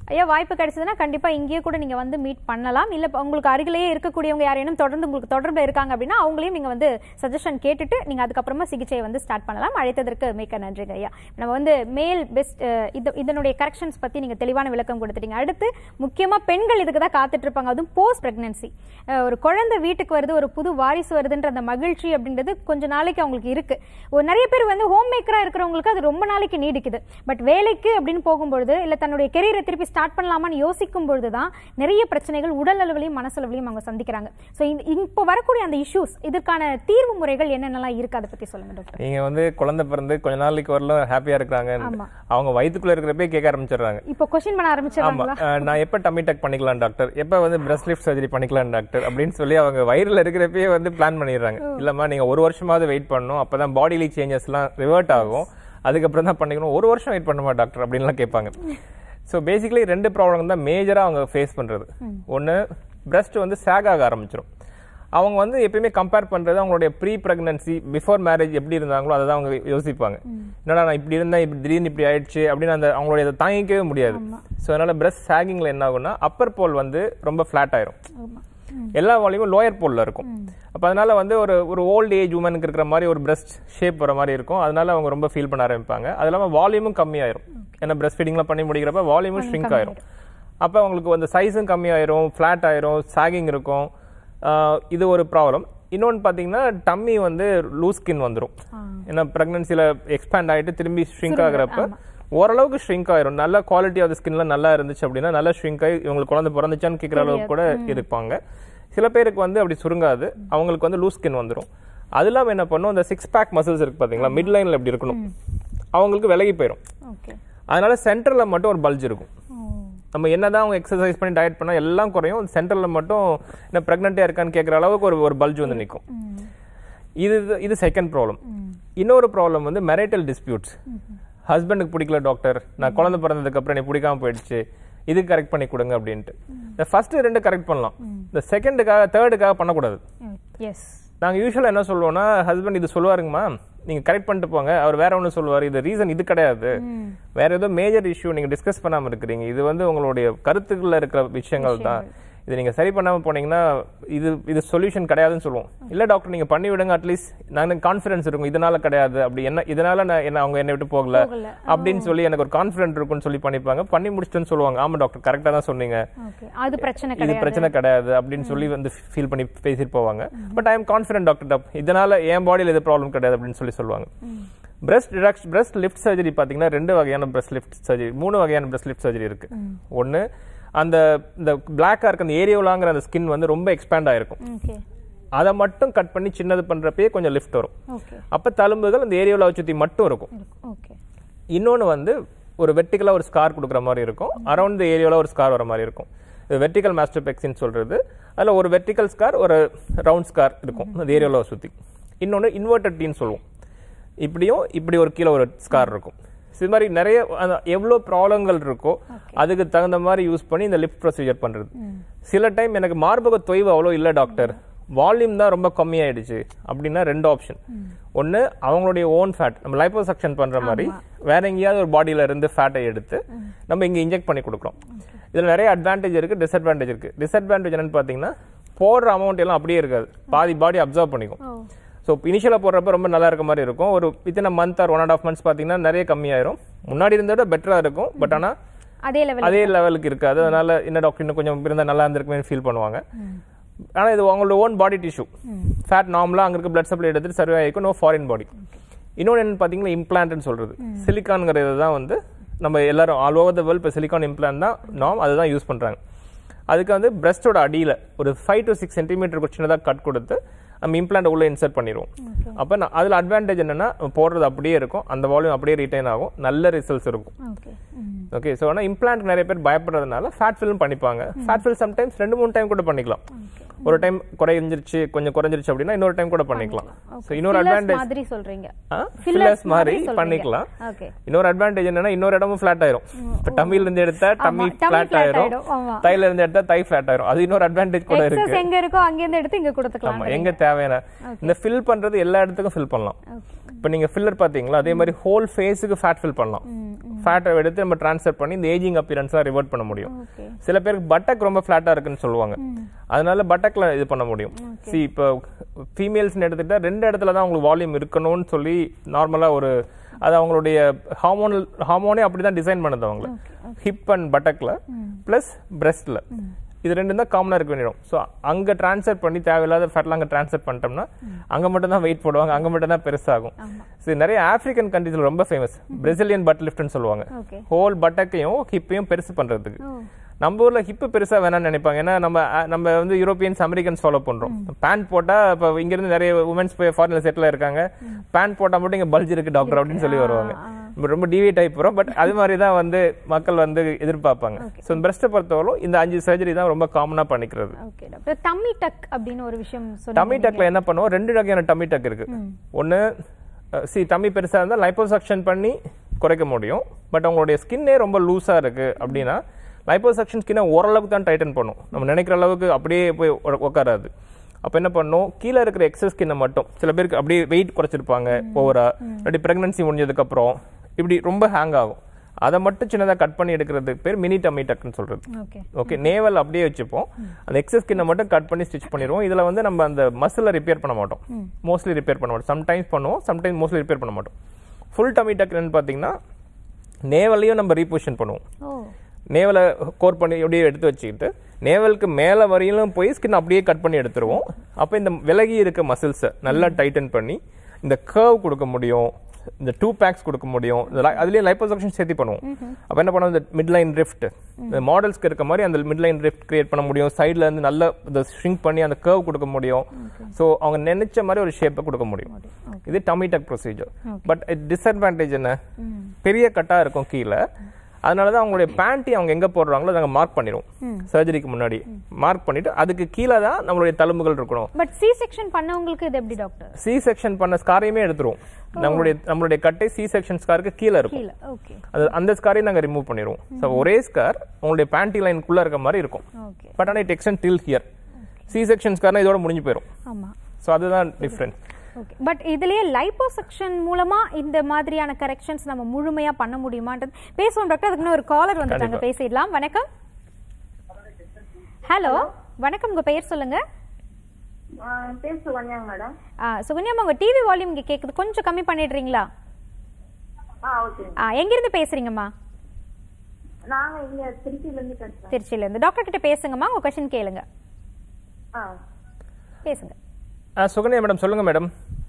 ஐயா வாய்ப்பு கிடைச்சதுன்னா கண்டிப்பா இங்கேயே கூட நீங்க வந்து மீட் பண்ணலாம் இல்ல இப்ப உங்களுக்கு அருகிலேயே இருக்கக்கூடியவங்க யாரேனும் தொடர்ந்து உங்களுக்கு தொடர்புல இருக்காங்க அப்படின்னா அவங்களையும் நீங்க வந்து சஜஷன் கேட்டுட்டு நீங்க அதுக்கப்புறமா சிகிச்சையை வந்து ஸ்டார்ட் பண்ணலாம் அழைத்ததற்கு மிக்க நன்றிங்க ஐயா நம்ம வந்து மேல் பெஸ்ட் இது இதனுடைய கரெக்ஷன்ஸ் பத்தி நீங்க தெளிவான விளக்கம் கொடுத்துட்டீங்க அடுத்து முக்கியமா பெண்கள் இதுக்கு தான் காத்துட்டு இருப்பாங்க அதுவும் போஸ்ட் பிரெக்னன்சி ஒரு குழந்தை வீட்டுக்கு வருது ஒரு புது வாரிசு வருதுன்ற அந்த மகிழ்ச்சி அப்படின்றது கொஞ்ச நாளைக்கு அவங்களுக்கு இருக்கு ஒரு நிறைய பேர் வந்து ஹோம் மேக்கரா இருக்கிறவங்களுக்கு அது ரொம்ப நாளைக்கு நீடிக்குது பட் வேலைக்கு அப்படின்னு போகும்பொழுது இல்ல தன்னுடைய கெரியரை திருப்பி ஸ்டார்ட் பண்ணலாமான்னு யோசிக்கும் பொழுது தான் நிறைய பிரச்சனைகள் உடல் அளவுலையும் மனசளவுலையும் அவங்க சந்திக்கிறாங்க ஸோ இப்போ வரக்கூடிய அந்த இஷ்யூஸ் இதற்கான தீர்வு முறைகள் என்னென்னலாம் இருக்கு அதை பத்தி சொல்லுங்க டாக்டர் நீங்க வந்து குழந்தை பிறந்து கொஞ்ச நாளைக்கு வரலாம் ஹாப்பியா இருக்கிறாங்க ஆமா. அவங்க வயித்துக்குள்ள இருக்கிறப்பே கேட்க ஆரம்பிச்சிடுறாங்க இப்போ கொஸ்டின் பண்ண ஆமா ஆரம்பிச்சிடறாங்களா அஹ், நான் எப்ப டம்மி டக் பண்ணிக்கலாம் டாக்டர் எப்ப வந்து பிரஸ்ட் லிஃப்ட் சர்ஜரி பண்ணிக்கலாம் டாக்டர் அப்படின்னு சொல்லி அவங்க வயிறுல இருக்கிறப்பயே வந்து பிளான் பண்ணிடுறாங்க இல்லம்மா நீங்க ஒரு வருஷமாவது வெயிட் பண்ணணும் அப்பதான் பாடிலி சேஞ்சஸ் எல்லாம் ரிவர்ட் ஆகும் அதுக்கப்புறம் தான் பண்ணிக்கணும் ஒரு வருஷம் வெயிட் பண்ணுமா டாக்டர் அப்படின்லாம் கேட்பாங்க ஸோ பேசிக்கலி ரெண்டு ப்ராப்ளம் தான் மேஜரா அவங்க ஃபேஸ் பண்றது ஒன்னு பிரஸ்ட் வந்து சேக் ஆக ஆரம்பிச்சிடும் அவங்க வந்து எப்பயுமே கம்பேர் பண்றது அவங்களுடைய ப்ரீ பிரெக்னன்சி பிஃபோர் மேரேஜ் எப்படி இருந்தாங்களோ அதை தான் அவங்க யோசிப்பாங்க என்னடா நான் இப்படி இருந்தேன் இப்படி திடீர்னு இப்படி ஆயிடுச்சு அப்படின்னு அந்த அவங்களுடைய அதை தாங்கிக்கவே முடியாது ஸோ அதனால பிரஸ்ட் சாகிங்ல என்ன ஆகும்னா அப்பர் போல் வந்து ரொம்ப ஃபிளாட் ஆயிரும் எல்லா வால்யூமும் லோயர் போல்ல இருக்கும் அப்போ அதனால வந்து ஒரு ஒரு ஓல்ட் ஏஜ் உமனுக்கு இருக்கிற மாதிரி ஒரு பிரஸ்ட் ஷேப் வர மாதிரி இருக்கும் அதனால அவங்க ரொம்ப ஃபீல் பண்ண ஆரம்பிப்பாங்க அது இல்லாமல் வால்யூமும் கம்மியாயிரும் ஏன்னா பிரஸ்ட் ஃபீடிங்லாம் பண்ணி முடிக்கிறப்ப வால்யூமும் ஷ்ரிங்க் ஆயிரும் அப்போ அவங்களுக்கு அந்த சைஸும் கம்மியாயிரும் ஃப்ளாட் ஆயிரும் சாகிங் இருக்கும் ஆஹ் இது ஒரு ப்ராப்ளம் இன்னொன்று பார்த்தீங்கன்னா டம்மி வந்து லூஸ் ஸ்கின் வந்துடும் ஏன்னா ப்ரெக்னன்சியில் எக்ஸ்பேண்ட் ஆகிட்டு திரும்பி ஷ்ரிங்க் ஆகுறப்ப ஓரளவுக்கு ஷ்ரிங்க் ஆயிரும் நல்ல குவாலிட்டி ஆஃப் ஸ்கின்ல நல்லா இருந்துச்சு அப்படின்னா நல்லா ஷ்ரிங்க் ஆகி இவங்களுக்கு குழந்தை பிறந்துச்சான்னு கேட்குற அளவுக்கு கூட இருப்பாங்க சில பேருக்கு வந்து அப்படி சுருங்காது அவங்களுக்கு வந்து லூஸ் ஸ்கின் வந்துடும் அது இல்லாமல் என்ன பண்ணும் இந்த சிக்ஸ் பேக் மசில்ஸ் இருக்கு பார்த்தீங்களா மிட் லைனில் எப்படி இருக்கணும் அவங்களுக்கு விலகி போயிடும் ஓகே அதனால சென்டரில் மட்டும் ஒரு பல்ஜ் இருக்கும் நம்ம என்னதான் அவங்க எக்ஸசைஸ் பண்ணி டயட் பண்ணா எல்லாம் குறையும் சென்டரில் மட்டும் என்ன ப்ரெக்னெண்ட்டாக இருக்கான்னு கேட்குற அளவுக்கு ஒரு ஒரு பல்ஜ் வந்து நிற்கும் இது இது செகண்ட் ப்ராப்ளம் இன்னொரு ப்ராப்ளம் வந்து மெரைட்டல் டிஸ்பியூட்ஸ் ஹஸ்பண்டுக்கு பிடிக்கல டாக்டர் நான் குழந்தை பிறந்ததுக்கு அப்புறம் எனக்கு பிடிக்காம போயிடுச்சு இது கரெக்ட் பண்ணி கொடுங்க அப்படின்ட்டு இந்த ஃபர்ஸ்ட் ரெண்டு கரெக்ட் பண்ணலாம் இந்த செகண்டுக்காக தேர்டுக்காக பண்ணக்கூடாது எஸ் நாங்க யூஸ்வலா என்ன சொல்லுவோம்னா ஹஸ்பண்ட் இது சொல்லுவாருங்கம்மா நீங்க கரெக்ட் பண்ணிட்டு போங்க அவர் வேற ஒன்று சொல்லுவார் இது ரீசன் இது கிடையாது வேற ஏதோ மேஜர் இஷ்யூ நீங்க டிஸ்கஸ் பண்ணாம இருக்கிறீங்க இது வந்து உங்களுடைய கருத்துக்குள்ள இருக்கிற விஷயங்கள் தான் இது நீங்க சரி பண்ணாம போனீங்கன்னா இது இது சொல்யூஷன் கிடையாதுன்னு சொல்லுவோம் இல்ல டாக்டர் நீங்க பண்ணி விடுங்க அட்லீஸ்ட் நான் கான்ஃபிடன்ஸ் இருக்கும் இதனால கிடையாது அப்படி என்ன இதனால நான் என்ன அவங்க என்னை விட்டு போகல போகல. அப்படின்னு சொல்லி எனக்கு ஒரு கான்ஃபிடன்ட் இருக்கும்னு சொல்லி பண்ணிப்பாங்க பண்ணி முடிச்சிட்டுன்னு சொல்லுவாங்க ஆமா டாக்டர் கரெக்டா தான் சொன்னீங்க ஓகே அது பிரச்சனை இது கிடையாது பிரச்சனை கிடையாது அப்படின்னு சொல்லி வந்து ஃபீல் பண்ணி பேசிட்டு போவாங்க but I am confident doctor இதனால என் பாடியில் இது ப்ராப்ளம் கிடையாது அப்படின்னு சொல்லி சொல்லுவாங்க breast reduction breast lift surgery பார்த்தீங்கன்னா ரெண்டு வகையான பிரஸ்ட் லிஃப்ட் சர்ஜரி மூணு வகையான பிரஸ்ட் லிஃப்ட் சர்ஜரி இருக்கு ஒன்று அந்த இந்த பிளாக்காக இருக்க அந்த ஏரியோலாங்கிற அந்த ஸ்கின் வந்து ரொம்ப எக்ஸ்பேண்ட் ஆயிருக்கும் ஓகே அதை மட்டும் கட் பண்ணி சின்னது பண்றப்பயே கொஞ்சம் லிஃப்ட் வரும் ஓகே அப்போ தழும்புகள் அந்த ஏரியோலா சுற்றி மட்டும் இருக்கும் ஓகே இன்னொன்று வந்து ஒரு வெர்டிக்கலாக ஒரு ஸ்கார் கொடுக்குற மாதிரி இருக்கும் அரௌண்ட் த ஏரியாவில் ஒரு ஸ்கார் வர மாதிரி இருக்கும் இது வெர்டிக்கல் மாஸ்டர்பெக்சின்னு சொல்றது அதில் ஒரு வெர்டிக்கல் ஸ்கார் ஒரு ரவுண்ட் ஸ்கார் இருக்கும் அந்த ஏரியாவில் சுற்றி இன்னொன்று இன்வெர்டட் டீன்னு சொல்லுவோம் இப்படியும் இப்படி ஒரு கீழே ஒரு ஸ்கார் இருக்கும் இது மாதிரி நிறைய அந்த எவ்வளோ ப்ராப்ளங்கள் இருக்கோ அதுக்கு தகுந்த மாதிரி யூஸ் பண்ணி இந்த லிஃப்ட் ப்ரொசீஜர் பண்ணுறது சில டைம் எனக்கு மார்பக தொய்வு அவ்வளோ இல்லை டாக்டர் வால்யூம் தான் ரொம்ப கம்மியாயிடுச்சு அப்படின்னா ரெண்டு ஆப்ஷன் ஒன்று அவங்களுடைய ஓன் ஃபேட் நம்ம லைப்போசக்ஷன் பண்ற மாதிரி வேற எங்கேயாவது ஒரு பாடியில இருந்து ஃபேட்டை எடுத்து நம்ம இங்க இன்ஜெக்ட் பண்ணி கொடுக்குறோம் இதுல நிறைய அட்வான்டேஜ் இருக்கு டிஸ்அட்வான்டேஜ் இருக்கு டிஸ்அட்வான்டேஜ் என்னன்னு பாத்தீங்கன்னா போடுற அமௌண்ட் எல்லாம் அப்படியே இருக்காது பாதி பாடி அப்சர்வ் பண்ணிக்கும் ஸோ இனிஷியலாக போடுறப்ப ரொம்ப நல்லா இருக்க மாதிரி இருக்கும் ஒரு within month or one and half months பார்த்தீங்கன்னா நிறைய கம்மியாயிரும் முன்னாடி இருந்ததை விட பெட்டராக இருக்கும் பட் ஆனால் அதே லெவல் அதே லெவலுக்கு இருக்காது அதனால என்ன டாக்டர் இன்னும் கொஞ்சம் இருந்தால் நல்லா இருந்திருக்குமே ஃபீல் பண்ணுவாங்க ஆனா இது உங்களோட ஓன் பாடி டிஷ்யூ ஃபேட் நார்மலாக அங்க இருக்க பிளட் சப்ளை எடுத்துட்டு சர்வே ஆகிருக்கும் நோ ஃபாரின் பாடி இன்னொன்று என்ன பார்த்தீங்கன்னா இம்ப்ளான்ட்னு சொல்றது சிலிக்கான்ங்கிறது தான் வந்து நம்ம எல்லாரும் ஆல் ஓவர் த வேர்ல்ட் இப்போ சிலிக்கான் இம்ப்ளான்ட் தான் நாம் அதுதான் யூஸ் பண்றாங்க அதுக்கு வந்து பிரஸ்டோட அடியில ஒரு ஃபைவ் டு சிக்ஸ் சென்டிமீட்டருக்கு சின்னதாக கட் கொடுத்து நம்ம இம்ப்ளான்ட் உள்ள இன்சர்ட் பண்ணிடுவோம் அப்போ நான் அதில் அட்வான்டேஜ் என்னன்னா போடுறது அப்படியே இருக்கும் அந்த வால்யூம் அப்படியே ரிட்டைன் ஆகும் நல்ல ரிசல்ட்ஸ் இருக்கும் ஓகே ஓகே ஸோ ஆனால் இம்ப்ளான்ட் நிறைய பேர் பயப்படுறதுனால ஃபேட் ஃபில்லும் பண்ணிப்பாங்க ஃபேட் ஃபில் சம்டைம்ஸ் ரெண்டு மூணு டைம் கூட பண்ணிக்கலாம் ஒரு டைம் குறைஞ்சிருச்சு கொஞ்சம் குறைஞ்சிருச்சு அப்படின்னா இன்னொரு டைம் கூட பண்ணிக்கலாம் ஸோ இன்னொரு அட்வான்டேஜ் மாதிரி சொல்றீங்க ஃபில்லர்ஸ் மாதிரி சொல்றீங்க. பண்ணிக்கலாம் ஓகே இன்னொரு அட்வான்டேஜ் என்னன்னா இன்னொரு இடமும் ஃபிளாட் ஆயிரும் இப்போ டம்மில இருந்து எடுத்தா டம்மி tummy ஃபிளாட் flat ஆயிரும் ஆயிடும், ஆமா. தைல இருந்து எடுத்தா தை ஃபிளாட் ஆயிரும் அது இன்னொரு அட்வான்டேஜ் கூட எக்ஸஸ் இருக்கு எங்க இருக்கோ அங்க இருந்து எடுத்து இங்க கொடுத்துக்கலாம் ஆமா எங்க தேவையான இந்த ஃபில் பண்றது எல்லா இடத்துக்கும் ஃபில் பண்ணலாம் இப்போ நீங்க ஃபில்லர் பாத்தீங்களா அதே மாதிரி ஹோல் ஃபேஸுக்கு ஃபேட் ஃபில் பண்ணலாம் ஃபேட்டை எடுத்து நம்ம ட்ரான்ஸ்ஃபர் பண்ணி இந்த ஏஜிங் அப்பியரன்ஸாக ரிவர்ட் பண்ண முடியும் ஓகே சில பேருக்கு பட்டக் ரொம்ப ஃபிளாட்டா இருக்குன்னு சொல்லுவாங்க அதனால பட்டக்ல இது பண்ண முடியும் சி இப்போ ஃபீமேல்ஸ்னு எடுத்துக்கிட்டா ரெண்டு இடத்துல தான் உங்களுக்கு வால்யூம் இருக்கணும்னு சொல்லி நார்மலா ஒரு அது அவங்களுடைய ஹார்மோனல் ஹார்மோனே அப்படி தான் டிசைன் பண்ணது அவங்கள ஹிப் அண்ட் பட்டக்ல ப்ளஸ் பிரஸ்ட்ல இது ரெண்டும் தான் காமனாக இருக்க வேண்டியும் ஸோ அங்கே ட்ரான்ஸ்ஃபர் பண்ணி தேவையில்லாத ஃபேட்லாம் அங்கே ட்ரான்ஸ்ஃபர் பண்ணிட்டோம்னா அங்கே மட்டும் தான் வெயிட் போடுவாங்க அங்கே மட்டும் தான் பெருசாகும் ஸோ நிறைய ஆப்பிரிக்கன் கண்ட்ரீஸில் ரொம்ப ஃபேமஸ் பிரசிலியன் பட் லிஃப்ட்னு சொல்லுவாங்க ஓகே ஹோல் பட்டக்கையும் ஹிப்பையும் பெருசு பண்றதுக்கு நம்ம ஊர்ல ஹிப்பு பெருசா வேணாம்னு நினைப்பாங்க ஏன்னா நம்ம அஹ், நம்ம வந்து யூரோப்பியன்ஸ் அமெரிக்கன்ஸ் ஃபாலோ பண்றோம் பேண்ட் போட்டா இப்ப இங்க இருந்து நிறைய உமன்ஸ் போய் ஃபாரின்ல செட்டில் இருக்காங்க பேண்ட் போட்டா மட்டும் இங்க பல்ஜ் இருக்கு டாக்டர் அப்படின்னு சொல்லி வருவாங்க நம்ம ரொம்ப டிவியேட் ஆகி போறோம் பட் அது மாதிரி தான் வந்து மக்கள் வந்து எதிர்பார்ப்பாங்க ஸோ பிரஸ்ட்டை பொறுத்தவரைக்கும் இந்த அஞ்சு சர்ஜரி தான் ரொம்ப காமனா பண்ணிக்கிறது ஓகே டாக்டர் டம்மி டக் அப்படின்னு ஒரு விஷயம் டம்மி சொன்னீங்க டக்ல என்ன பண்ணுவோம் ரெண்டு வகையான டம்மி டக் இருக்கு ஒன்னு சி டம்மி பெருசா இருந்தா லைப்போசக்ஷன் பண்ணி குறைக்க முடியும் பட் உங்களுடைய ஸ்கின்னே ரொம்ப லூஸா இருக்கு அப்படின்னா லைப்போசக்ஷன் ஸ்கின்னை ஓரளவுக்கு தான் டைட்டன் பண்ணும் நம்ம நினைக்கிற அளவுக்கு அப்படியே போய் உட- உட்காராது அப்போ என்ன பண்ணும் கீழே இருக்கிற எக்ஸஸ் ஸ்கின்னை மட்டும் சில பேருக்கு அப்படியே வெயிட் குறைச்சிருப்பாங்க ஓவரா இல்லாட்டி பிரெக்னன்சி முடிஞ்சதுக்கு அப்புறம் இப்படி ரொம்ப ஹேங் ஆகும் அதை மட்டும் சின்னதாக கட் பண்ணி எடுக்கிறதுக்கு பேர் மினி டம்மி டக்குன்னு சொல்றது ஓகே ஓகே நேவல் அப்படியே வச்சுப்போம் அந்த எக்ஸஸ் ஸ்கின்னை மட்டும் கட் பண்ணி ஸ்டிச் பண்ணிடுவோம் இதுல வந்து நம்ம அந்த மசிலை ரிப்பேர் பண்ண மாட்டோம் மோஸ்ட்லி ரிப்பேர் பண்ண மாட்டோம் சம்டைம்ஸ் பண்ணுவோம் சம்டைம்ஸ் மோஸ்ட்லி ரிப்பேர் பண்ண மாட்டோம் ஃபுல் டமி டக்குன்னு பார்த்தீங்கன்னா நேவலையும் நம்ம ரீபொசிஷன் பண்ணுவோம் ஓ நேவலை கோர் பண்ணி அப்படியே எடுத்து வச்சுக்கிட்டு நேவலுக்கு மேலே வரையிலும் போய் ஸ்கின் அப்படியே கட் பண்ணி எடுத்துருவோம் அப்போ இந்த விலகி இருக்க மசில்ஸை நல்லா டைட்டன் பண்ணி இந்த கர்வ் கொடுக்க முடியும் இந்த டூ பேக்ஸ் கொடுக்க முடியும் இந்த li- அதுலயே லைப்போசக்ஷன் சேர்த்து பண்ணுவோம் அப்போ என்ன பண்ணுவோம் இந்த மிட்லைன் ரிஃப்ட் இந்த மாடல்ஸ்க்கு இருக்க மாதிரி அந்த மிட்லைன் ரிஃப்ட் கிரியேட் பண்ண முடியும் சைடில் இருந்து நல்ல இந்த ஷ்ரிங்க் பண்ணி அந்த கர்வ் கொடுக்க முடியும் ஸோ அவங்க நினைச்ச மாதிரி ஒரு ஷேப்பை கொடுக்க முடியும் இது tummy tuck procedure but disadvantage என்ன பெரிய கட்டா இருக்கும் கீழே அதனால தான் அவங்களுடைய பேண்ட்டி அவங்க எங்க போடுறாங்களோ அதை நாங்கள் மார்க் பண்ணிடுவோம் சர்ஜரிக்கு முன்னாடி மார்க் பண்ணிட்டு அதுக்கு கீழே தான் நம்மளுடைய தழும்புகள் இருக்கணும் பட் சி செக்ஷன் பண்ணவங்களுக்கு இது எப்படி டாக்டர் சி செக்ஷன் பண்ண ஸ்காரையுமே எடுத்துருவோம் நம்மளுடைய நம்மளுடைய கட்டை சி செக்ஷன் ஸ்காருக்கு கீழே இருக்கும் கீழே ஓகே அது அந்த ஸ்காரையும் நாங்கள் ரிமூவ் பண்ணிடுவோம் ஸோ ஒரே ஸ்கார் உங்களுடைய பேண்ட்டி லைனுக்குள்ள இருக்க மாதிரி இருக்கும் ஓகே பட் ஆனால் it extend till here C section ஸ்கார்னா இதோட முடிஞ்சு போயிடும் ஆமா ஸோ அதுதான் டிஃப்ரெண்ட் ஓகே பட் இதுலயே லைப்போசெக்ஷன் மூலமா இந்த மாதிரியான கரெக்ஷன்ஸ் நம்ம முழுமையா பண்ண முடியுமான்றது பேசுவோம் டாக்டர் அதுக்கு இன்னும் ஒரு காலர் வந்துட்டாங்க கண்டிப்பா. பேசிடலாம் வணக்கம் ஹலோ வணக்கம் உங்க பெயர் சொல்லுங்க பேர் சுகன்யாங்க மேடம் ஆ, சுகன்யா உங்க டிவி வால்யூம் இங்க கேக்குது கொஞ்சம் கம்மி பண்ணிடுறீங்களா ஆ ஓகே ஆ, எங்கிருந்து பேசுறீங்கம்மா நாங்க இங்க திருச்சியில இருந்து பேசுறோம் திருச்சியில இருந்து டாக்டர் கிட்ட பேசுங்கம்மா உங்க கொஸ்டின் கேளுங்க ஆ பேசுங்க ஆ சுகன்யா மேடம் சொல்லுங்க மேடம்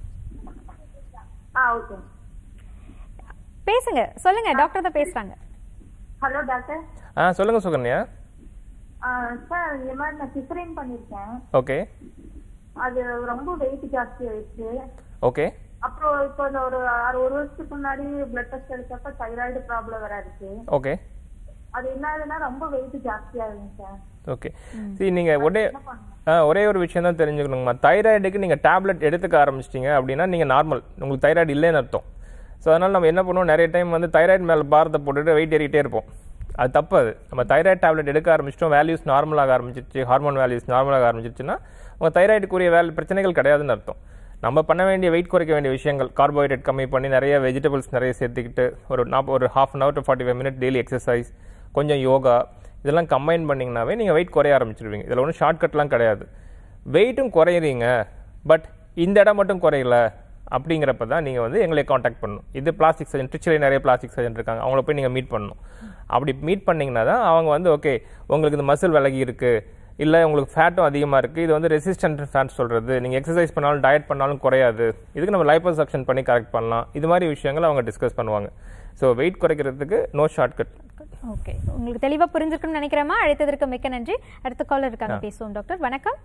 ஆ ஓகே பேசுங்க சொல்லுங்க டாக்டர் தான் பேசுறாங்க ஹலோ டாக்டர் ஆ சொல்லுங்க சுகன்யா சார் இந்த மாதிரி நான் சிசரின் பண்ணிருக்கேன் ஓகே அது ரொம்ப வெயிட் ஜாஸ்தி ஆயிடுச்சு ஓகே அப்புறம் இப்போ இந்த ஒரு ஆறு ஒரு வருஷத்துக்கு முன்னாடி பிளட் டெஸ்ட் எடுத்தப்ப தைராய்டு ப்ராப்ளம் வேற இருக்கு ஓகே அது என்ன ஆகுதுன்னா ரொம்ப வெயிட் ஜாஸ்தி ஆகுதுங்க சார் ஓகே சரி நீங்க ஒரே ஆ, ஒரே ஒரு விஷயம் தான் தெரிஞ்சுக்கணுங்கம்மா தைராய்டுக்கு நீங்க டேப்லெட் எடுத்துக்க ஆரம்பிச்சிட்டீங்க அப்படின்னா நீங்க நார்மல் உங்களுக்கு தைராய்டு இல்லைன்னு அர்த்தம் ஸோ அதனால நம்ம என்ன பண்ணுவோம் நிறைய டைம் வந்து தைராய்டு மேல பாரத்தை போட்டுட்டு வெயிட் ஏறிட்டே இருப்போம் அது தப்பு அது நம்ம தைராய்டு டேப்லெட் எடுக்க ஆரம்பிச்சிட்டோம் வேல்யூஸ் நார்மலாக ஆரம்பிச்சிருச்சு ஹார்மோன் வேல்யூஸ் நார்மலாக ஆரம்பிச்சிருச்சுன்னா உங்க தைராய்டுக்குரிய வேலை பிரச்சனைகள் கிடையாதுன்னு அர்த்தம் நம்ம பண்ண வேண்டிய வெயிட் குறைக்க வேண்டிய விஷயங்கள் கார்போஹைட்ரேட் கம்மி பண்ணி நிறைய வெஜிடபிள்ஸ் நிறைய சேர்த்துக்கிட்டு ஒரு நாற்பது ஒரு half an hour to forty five minute daily exercise கொஞ்சம் யோகா இதெல்லாம் கம்பைன் பண்ணிங்கனாவே நீங்கள் வெயிட் குறைய ஆரம்பிச்சிருவீங்க இதில் ஒன்றும் ஷார்ட்கட்லாம் கிடையாது வெயிட்டும் குறையிறீங்க பட் இந்த இடம் மட்டும் குறையல அப்படிங்கிறப்ப தான் நீங்கள் வந்து எங்களை காண்டாக்ட் பண்ணணும் இது பிளாஸ்டிக் சர்ஜன் திருச்சியில் நிறைய பிளாஸ்டிக் சர்ஜன் இருக்காங்க அவங்கள போய் நீங்கள் மீட் பண்ணணும் அப்படி மீட் பண்ணீங்கன்னா தான் அவங்க வந்து ஓகே உங்களுக்கு இந்த மசில் விலகி இருக்கு இல்லை உங்களுக்கு ஃபேட்டும் அதிகமாக இருக்குது இது வந்து ரெசிஸ்டன்ட் ஃபேட் சொல்கிறது நீங்கள் எக்ஸசைஸ் பண்ணாலும் டயட் பண்ணாலும் குறையாது இதுக்கு நம்ம லைப்போசக்ஷன் பண்ணி கரெக்ட் பண்ணலாம் இது மாதிரி விஷயங்கள் அவங்க டிஸ்கஸ் பண்ணுவாங்க ஸோ வெயிட் குறைக்கிறதுக்கு நோ ஷார்ட்கட் ஓகே உங்களுக்கு தெளிவா புரிஞ்சிருக்கும்னு நினைக்கிறேம்மா அழைத்ததற்கு மிக்க நன்றி அடுத்த காலர் இருக்காங்க பேசுவோம் டாக்டர் வணக்கம்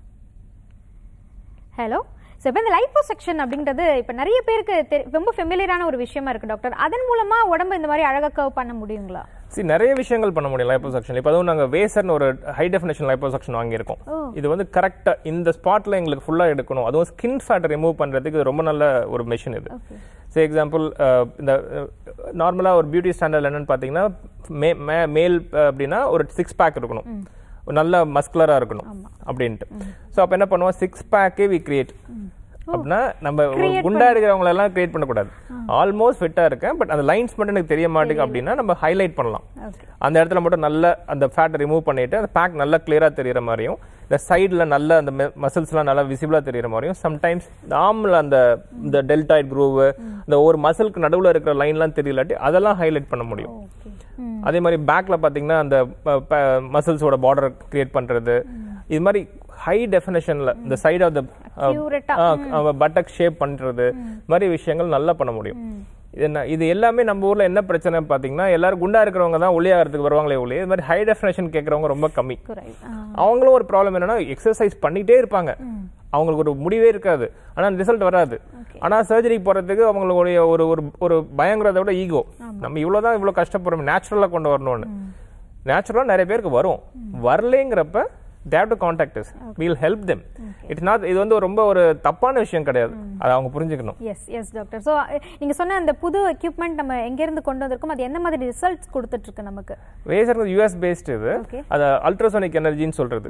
ஹலோ ஸோ இப்போ இந்த லைப்போசெக்ஷன் அப்படின்றது இப்போ நிறைய பேருக்கு தெரி- ரொம்ப ஃபெமிலியரான ஒரு விஷயமா இருக்கு டாக்டர் அதன் மூலமா உடம்பு இந்த மாதிரி அழகா கர்வ் பண்ண முடியுங்களா சரி நிறைய விஷயங்கள் பண்ண முடியும் லைப்போசக்ஷன் இப்போ அதுவும் நாங்கள் வேசர்னு ஒரு ஹை டெஃபினேஷன் லைப்போசக்ஷன் வாங்கியிருக்கோம் இது வந்து கரெக்டாக இந்த ஸ்பாட்ல எங்களுக்கு ஃபுல்லாக எடுக்கணும் அதுவும் ஸ்கின் ஃபேட்டை ரிமூவ் பண்ணுறதுக்கு இது ரொம்ப நல்ல ஒரு மிஷின் இது சே எக்ஸாம்பிள் இந்த நார்மலாக ஒரு பியூட்டி ஸ்டாண்டர்ட் என்னன்னு பார்த்தீங்கன்னா மே மே- மேல் அஹ், அப்படின்னா ஒரு சிக்ஸ் பேக் இருக்கணும் ஒரு நல்ல மஸ்குலராக இருக்கணும் அப்படின்ட்டு ஸோ அப்போ என்ன பண்ணுவோம் சிக்ஸ் பேக்கே வி கிரியேட் அப்படின்னா நம்ம ஒரு குண்டா இருக்கிறவங்க எல்லாம் கிரியேட் பண்ணக்கூடாது ஆல்மோஸ்ட் ஃபிட்டா இருக்கேன் பட் அந்த லைன்ஸ் மட்டும் எனக்கு தெரிய மாட்டேங்குது அப்படின்னா நம்ம ஹைலைட் பண்ணலாம் ஓகே அந்த இடத்துல மட்டும் நல்ல அந்த ஃபேட்டை ரிமூவ் பண்ணிட்டு அந்த பேக் நல்லா கிளியரா தெரியற மாதிரியும் இந்த சைடுல நல்ல அந்த மசில்ஸ்லாம் நல்லா விசிபிளா தெரியற மாதிரியும் சம்டைம்ஸ் ஆம்ல அந்த இந்த டெல்டாய்ட் குரூவ் இந்த ஒரு மசிலுக்கு நடுவுல இருக்கிற லைன்லாம் தெரியலாட்டி அதெல்லாம் ஹைலைட் பண்ண முடியும் ஓகே அதே மாதிரி பேக்ல பாத்தீங்கன்னா அந்த மசில்ஸோட பார்டர் கிரியேட் பண்றது இது மாதிரி ஹை டெஃபினேஷன்ல இந்த சைடு ஆஃப் த Accurate-ஆ, பட்டக் ஷேப் பண்றது இந்த மாதிரி விஷயங்கள் நல்லா பண்ண முடியும் இது என்ன இது எல்லாமே நம்ம ஊர்ல என்ன பிரச்சனை பாத்தீங்கன்னா எல்லாரும் குண்டா இருக்கிறவங்க தான் ஒளியாகிறதுக்கு வருவாங்களே ஒளி இது மாதிரி ஹை டெஃபினேஷன் கேட்கறவங்க ரொம்ப கம்மி குறை ஆ. அவங்களும் ஒரு ப்ராப்ளம் என்னன்னா எக்ஸசைஸ் பண்ணிட்டே இருப்பாங்க அவங்களுக்கு ஒரு முடிவே இருக்காது ஆனா ரிசல்ட் வராது ஆனா சர்ஜரி போறதுக்கு அவங்களுடைய ஒரு ஒரு ஒரு பயங்கரதை விட ஈகோ நம்ம இவ்வளவுதான் இவ்வளவு கஷ்டப்படுறோம் நேச்சுரலா கொண்டு வரணும்னு நேச்சுரலா நிறைய பேருக்கு வரும் வரலைங்கிறப்ப they've to contact us we'll help them it's not இது வந்து ரொம்ப ஒரு தப்பான விஷயம் கிடையாது அதை அவங்க புரிஞ்சுக்கணும் எஸ் எஸ் டாக்டர் ஸோ நீங்க சொன்ன அந்த புது எக்யூப்மெண்ட் நம்ம எங்க இருந்து கொண்டு வந்திருக்கோம் அது என்ன மாதிரி ரிசல்ட்ஸ் கொடுத்துட்டு இருக்கு நமக்கு வேசர் யூஎஸ் பேஸ்ட் இது Okay. அது அல்ட்ராசோனிக் எனர்ஜின்னு சொல்றது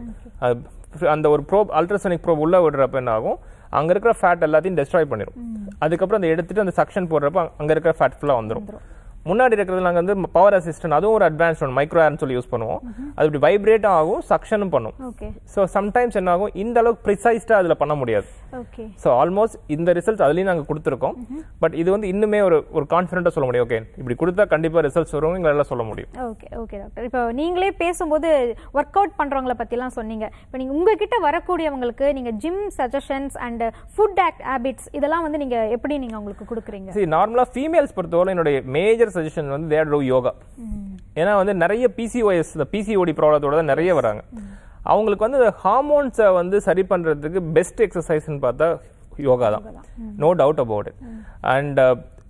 அது அந்த ஒரு ப்ரோப் அல்ட்ராசோனிக் ப்ரோப் உள்ள விடுறப்ப என்ன ஆகும் அங்க இருக்கிற ஃபேட் எல்லாத்தையும் டெஸ்ட்ராய் பண்ணிடும் அதுக்கப்புறம் அதை எடுத்துட்டு அந்த சக்ஷன் போடுறப்ப அங்க இருக்கிற ஃபேட் ஃபுல்லா வந்துரும் முன்னாடி இருக்கிறது நாங்க வந்து பவர் அசிஸ்டன்ட் அதுவும் ஒரு அட்வான்ஸ் ஒன் மைக்ரோ ஏர்னு சொல்லி யூஸ் பண்ணுவோம் அது இப்படி வைப்ரேட் ஆகும் சக்ஷனும் பண்ணும் ஓகே ஸோ சம்டைம்ஸ் என்ன ஆகும் இந்த அளவுக்கு ப்ரிசைஸ்டா அதுல பண்ண முடியாது ஓகே ஸோ ஆல்மோஸ்ட் இந்த ரிசல்ட்ஸ் அதுலயும் நாங்க கொடுத்துருக்கோம் பட் இது வந்து இன்னுமே ஒரு ஒரு கான்ஃபிடென்ட்டா சொல்ல முடியும் ஓகே இப்படி கொடுத்தா கண்டிப்பா ரிசல்ட்ஸ் வரும் எங்களால சொல்ல முடியும் ஓகே ஓகே டாக்டர் இப்போ நீங்களே பேசும்போது ஒர்க் அவுட் பண்றவங்கள பத்திலாம் சொன்னீங்க இப்போ நீங்க உங்ககிட்ட வரக்கூடியவங்களுக்கு நீங்க ஜிம் சஜஷன்ஸ் அண்ட் ஃபுட் ஆக்ட் ஹேபிட்ஸ் இதெல்லாம் வந்து நீங்க எப்படி நீங்க அவங்களுக்கு கொடுக்குறீங்க சரி நார்மலா ஃபீமேல்ஸ் பொறுத்தவரை என்னுடைய மேஜர் சஜஷன் வந்து தேட் டூ யோகா ஏன்னா வந்து நிறைய பிசிஓஎஸ் இந்த பிசிஓடி ப்ராப்ளத்தோட தான் நிறைய வராங்க அவங்களுக்கு வந்து ஹார்மோன்ஸை வந்து சரி பண்றதுக்கு பெஸ்ட் எக்ஸசைஸ்னு பார்த்தா யோகா தான் no doubt about it and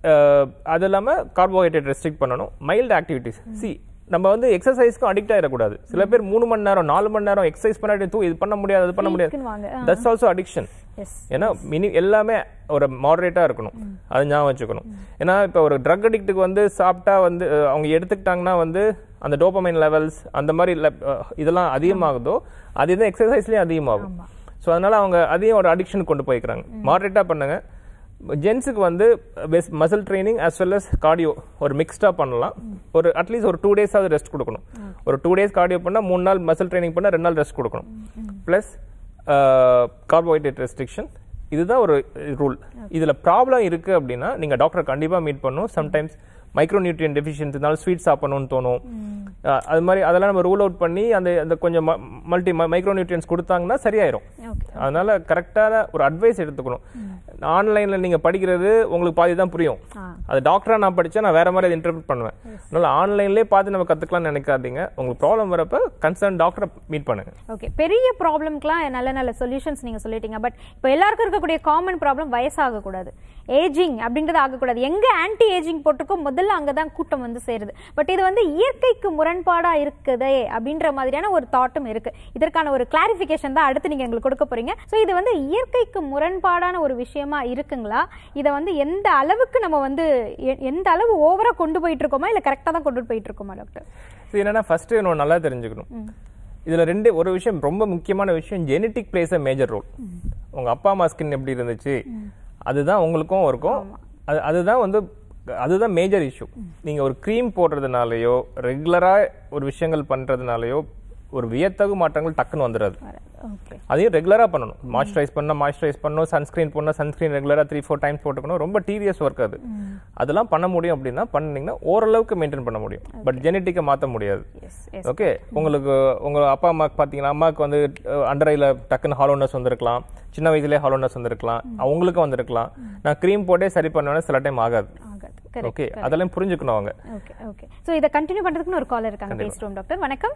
அது இல்லாமல் கார்போஹைட்ரேட் ரெஸ்ட்ரிக்ட் பண்ணணும் மைல்டு ஆக்டிவிட்டிஸ் சி நம்ம வந்து எக்ஸசைஸ்க்கும் அடிக்ட் ஆயிடக்கூடாது சில பேர் மூணு மணி நேரம் நாலு மணி நேரம் எக்ஸசைஸ் பண்ணாட்டி தூ இது பண்ண முடியாது அது பண்ண முடியாது வீக்குன்னு வாங்க. ஆ. தட்ஸ் ஆல்சோ அடிக்ஷன் எஸ் ஏன்னா மினி எல்லாமே ஒரு மாடரேட்டா இருக்கணும் அது ஞாபகம் வச்சுக்கணும் ஏன்னா இப்போ ஒரு ட்ரக் அடிக்ட்டுக்கு வந்து சாப்பிட்டா வந்து அஹ், அவங்க எடுத்துக்கிட்டாங்கன்னா வந்து அந்த டோபமைன் லெவல்ஸ் அந்த மாதிரி le- அஹ், இதெல்லாம் அதிகமாகுதோ அது தான் எக்ஸசைஸ்லயும் அதிகமாகும் ஸோ அதனால அவங்க அதையும் ஒரு அடிக்ஷன் கொண்டு போய்க்கிறாங்க மாடரேட்டா பண்ணுங்க ஜென்ஸுக்கு வந்து muscle training as well as cardio ஒரு மிக்ஸ்டா பண்ணலாம் ஒரு அட்லீஸ்ட் ஒரு டூ டேஸ் ஆகுது ரெஸ்ட் கொடுக்கணும் ஒரு டூ டேஸ் கார்டியோ பண்ணா மூணு நாள் மசில் ட்ரைனிங் பண்ணா ரெண்டு நாள் ரெஸ்ட் கொடுக்கணும் ப்ளஸ் கார்போஹைட்ரேட் ரெஸ்ட்ரிக்ஷன் இதுதான் ஒரு ரூல் இதுல ப்ராப்ளம் இருக்கு அப்படின்னா நீங்க டாக்டர் கண்டிப்பா மீட் பண்ணணும் சம்டைம்ஸ் மைக்ரோ நியூட்ரியன் டெஃபிஷியன்சினால ஸ்வீட் சாப்பிடணும்னு தோணும் அஹ், அது மாதிரி அதெல்லாம் நம்ம ரூல் அவுட் பண்ணி அந்த அந்த கொஞ்சம் மல்டி மைக்ரோ நியூட்ரியன்ஸ் கொடுத்தாங்கன்னா சரியாயிரும் ஓகே அதனால கரெக்டான ஒரு அட்வைஸ் எடுத்துக்கணும் ஆன்லைன்ல நீங்க படிக்கிறது உங்களுக்கு பாதி தான் புரியும் ஆ. அது டாக்டரா நான் படிச்சா நான் வேற மாதிரி அதை இன்டர்பிரட் பண்ணுவேன் அதனால ஆன்லைன்லயே பார்த்து நம்ம கத்துக்கலாம்னு நினைக்காதீங்க உங்களுக்கு ப்ராப்ளம் வரப்ப கன்சர்ன் டாக்டரை மீட் பண்ணுங்க ஓகே பெரிய ப்ராப்ளம்க்குலாம் நல்ல நல்ல சொல்யூஷன்ஸ் நீங்க சொல்லிட்டீங்க பட் இப்போ எல்லாருக்கும் இருக்கக்கூடிய காமன் ப்ராப்ளம் வயசாகக்கூடாது ஏஜிங் அப்படின்றது ஆகக்கூடாது எங்க ஆன்டி ஏஜிங் போட்டிருக்கோ முதல்ல அங்கதான் கூட்டம் வந்து சேருது பட் இது வந்து இயற்கைக்கு முரண்பாடா இருக்குதே அப்படின்ற மாதிரியான ஒரு தாட்டும் இருக்கு இதற்கான ஒரு கிளாரிஃபிகேஷன் தான் அடுத்து நீங்க எங்களுக்கு கொடுக்க போறீங்க ஸோ இது வந்து இயற்கைக்கு முரண்பாடான ஒரு விஷயமா இருக்குங்களா இதை வந்து எந்த அளவுக்கு நம்ம வந்து எ- எந்த அளவு ஓவரா கொண்டு போயிட்டு இருக்கோமா இல்ல கரெக்டா தான் கொண்டு போயிட்டு இருக்கோமா டாக்டர் இது என்னன்னா ஃபர்ஸ்ட் நம்ம நல்லா தெரிஞ்சுக்கணும் இதுல ரெண்டு ஒரு விஷயம் ரொம்ப முக்கியமான விஷயம் genetic plays a major role உங்க அப்பா அம்மா ஸ்கின் எப்படி இருந்துச்சு அதுதான் உங்களுக்கும் இருக்கும் அது அதுதான் வந்து அதுதான் மேஜர் இஷ்யூ நீங்க ஒரு க்ரீம் போடுறதுனாலயோ ரெகுலரா ஒரு விஷயங்கள் பண்றதுனாலயோ ஒரு வியத்தகு மாற்றங்கள் டக்குன்னு வந்துடாது ஓகே அதையும் ரெகுலரா பண்ணணும் மாய்ஸ்சரைஸ் பண்ணா மாய்ஸ்சரைஸ் பண்ணணும் சன்ஸ்கிரீன் பண்ணா சன்ஸ்கிரீன் ரெகுலரா த்ரீ ஃபோர் டைம்ஸ் போட்டுக்கணும் ரொம்ப டீரியஸ் ஒர்க் அது அதெல்லாம் பண்ண முடியும் அப்படின்னா பண்ணீங்கன்னா ஓரளவுக்கு மெயின்டைன் பண்ண முடியும் பட் ஜெனட்டிக்கை மாத்த முடியாது எஸ் எஸ் ஓகே உங்களுக்கு உங்க அப்பா அம்மாக்கு பாத்தீங்கன்னா அம்மாக்கு வந்து அண்டர் ஐல டக்குன்னு ஹாலோனஸ் வந்திருக்கலாம் சின்ன வயசுலயே ஹாலோனஸ் வந்திருக்கலாம் அவங்களுக்கும் வந்திருக்கலாம் நான் க்ரீம் போட்டே சரி பண்ணுவேன் சில டைம் ஆகாது ஆகாது கரெக்ட் ஓகே அதெல்லாம் புரிஞ்சுக்கணும் அவங்க ஓகே ஓகே ஸோ இதை கண்டினியூ பண்றதுக்குன்னு ஒரு காலர் இருக்காங்க பேசுறோம் டாக்டர் வணக்கம்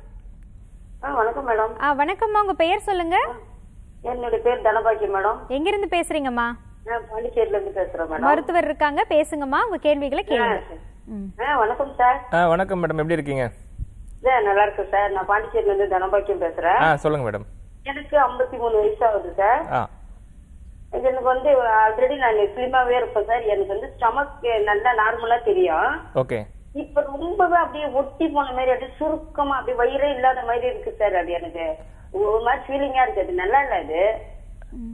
ஆ வணக்கம் மேடம் ஆ வணக்கம்மா உங்க பெயர் சொல்லுங்க என்னுடைய பேர் தனபாக்கியம் மேடம் எங்க இருந்து பேசுறீங்க?மா நான் பாண்டிச்சேரியில இருந்து பேசுறேன் மேடம் மருத்துவர் இருக்காங்க பேசுங்கம்மா உங்க கேள்விகளை கேளுங்க ம். ஆ வணக்கம் சார் ஆ வணக்கம் மேடம் எப்படி இருக்கீங்க சார் நல்லா இருக்கு சார் நான் பாண்டிச்சேரியில இருந்து தனபாக்கியம் பேசுறேன் ஆ சொல்லுங்க மேடம் எனக்கு 53 மூணு வயசு ஆகுது சார் ஆ எனக்கு வந்து ஆல்ரெடி நான் ஸ்லிமாவே இருப்பேன் சார் எனக்கு வந்து ஸ்டமக் நல்லா நார்மலா தெரியும் ஓகே இப்ப ரொம்பவே அப்படியே ஒட்டி போன மாதிரி அப்படியே சுருக்கமா அப்படியே வயிறே இல்லாத மாதிரி இருக்கு சார் அது எனக்கு ஒரு மாதிரி ஃபீலிங்கா இருக்கு அது நல்லா இல்ல அது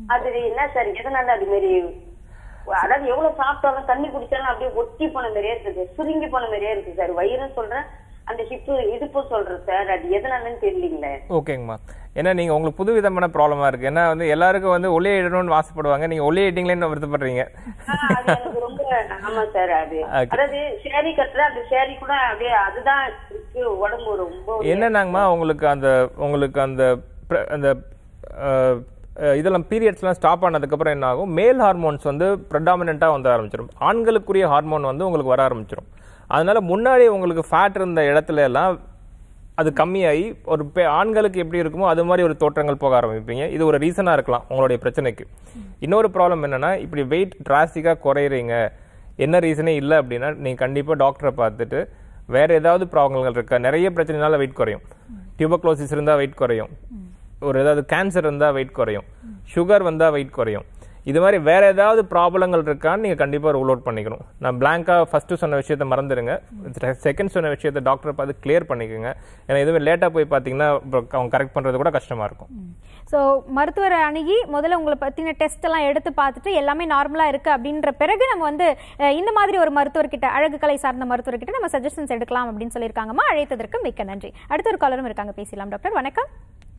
அது என்ன சார் எதனால அது மாதிரி அதாவது எவ்வளவு சாப்பிட்டாலும் தண்ணி குடிச்சாலும் அப்படியே ஒட்டி போன மாதிரியே இருக்குது சுருங்கி போன மாதிரியே இருக்கு சார் வயிறும் சொல்றேன் அந்த ஹிப்பு இடுப்பு சொல்றேன் சார் அது எதனாலன்னு தெரியலீங்களே ஓகேங்கம்மா ஏன்னா நீங்க உங்களுக்கு புது விதமான ப்ராப்ளமா இருக்கு ஏன்னா வந்து எல்லாருக்கும் வந்து ஒளி ஆயிடணும்னு ஆசைப்படுவாங்க நீங்க ஒளி ஆயிட்டீங்களேன்னு வருத்தப்படுறீங்க ஆஹ் அது எனக்கு ரொம்ப ஆமா சார் அது Okay. அதாவது சேரி கட்டுற அந்த சேரி கூட அப்படியே அதுதான் இருக்கு உடம்பு ரொம்ப என்னன்னாங்கம்மா உங்களுக்கு அந்த உங்களுக்கு அந்த பிர- அந்த அஹ், அஹ், இதெல்லாம் பீரியட்ஸ்லாம் ஸ்டாப் ஆனதுக்கப்புறம் என்ன ஆகும் மேல் ஹார்மோன்ஸ் வந்து ப்ரெடாமினண்ட்டாக வந்து ஆரம்பிச்சிடும் ஆண்களுக்குரிய ஹார்மோன் வந்து உங்களுக்கு வர ஆரம்பிச்சிடும் அதனால முன்னாடி உங்களுக்கு ஃபேட் இருந்த இடத்துல எல்லாம் அது கம்மியாகி ஒரு பெ- ஆண்களுக்கு எப்படி இருக்குமோ அது மாதிரி ஒரு தோற்றங்கள் போக ஆரம்பிப்பீங்க இது ஒரு ரீசனாக இருக்கலாம் உங்களுடைய பிரச்சனைக்கு இன்னொரு ப்ராப்ளம் என்னன்னா இப்படி வெயிட் டிராஸ்டிக்காக குறையிறீங்க என்ன ரீசனே இல்லை அப்படின்னா நீங்கள் கண்டிப்பாக டாக்டரை பார்த்துட்டு வேற ஏதாவது ப்ராப்ளங்கள் இருக்கா நிறைய பிரச்சனைனால வெயிட் குறையும் டியூபக்ளோசிஸ் இருந்தால் வெயிட் குறையும் ஒரு ஏதாவது கேன்சர் இருந்தால் வெயிட் குறையும் சுகர் வந்தால் வெயிட் குறையும் இது மாதிரி வேற ஏதாவது ப்ராப்ளங்கள் இருக்கான்னு நீங்கள் கண்டிப்பாக ரூல் அவுட் பண்ணிக்கணும் நான் பிளாங்காக ஃபஸ்ட்டு சொன்ன விஷயத்த மறந்துடுங்க செகண்ட் சொன்ன விஷயத்த டாக்டரை பார்த்து கிளியர் பண்ணிக்கோங்க ஏன்னா எதுவுமே லேட்டாக போய் பார்த்தீங்கன்னா அப்புறம் அவங்க கரெக்ட் பண்ணுறது கூட கஷ்டமாக இருக்கும் ஸோ மருத்துவரை அணுகி முதல்ல உங்களை பற்றின டெஸ்ட் எல்லாம் எடுத்து பார்த்துட்டு எல்லாமே நார்மலாக இருக்குது அப்படின்ற பிறகு நம்ம வந்து அஹ், இந்த மாதிரி ஒரு மருத்துவர்கிட்ட அழகு கலை சார்ந்த மருத்துவர்கிட்ட நம்ம சஜஷன்ஸ் எடுக்கலாம் அப்படின்னு சொல்லியிருக்காங்கம்மா அழைத்ததற்கு மிக்க நன்றி அடுத்த ஒரு காலரும் இருக்காங்க பேசலாம் டாக்டர் வணக்கம்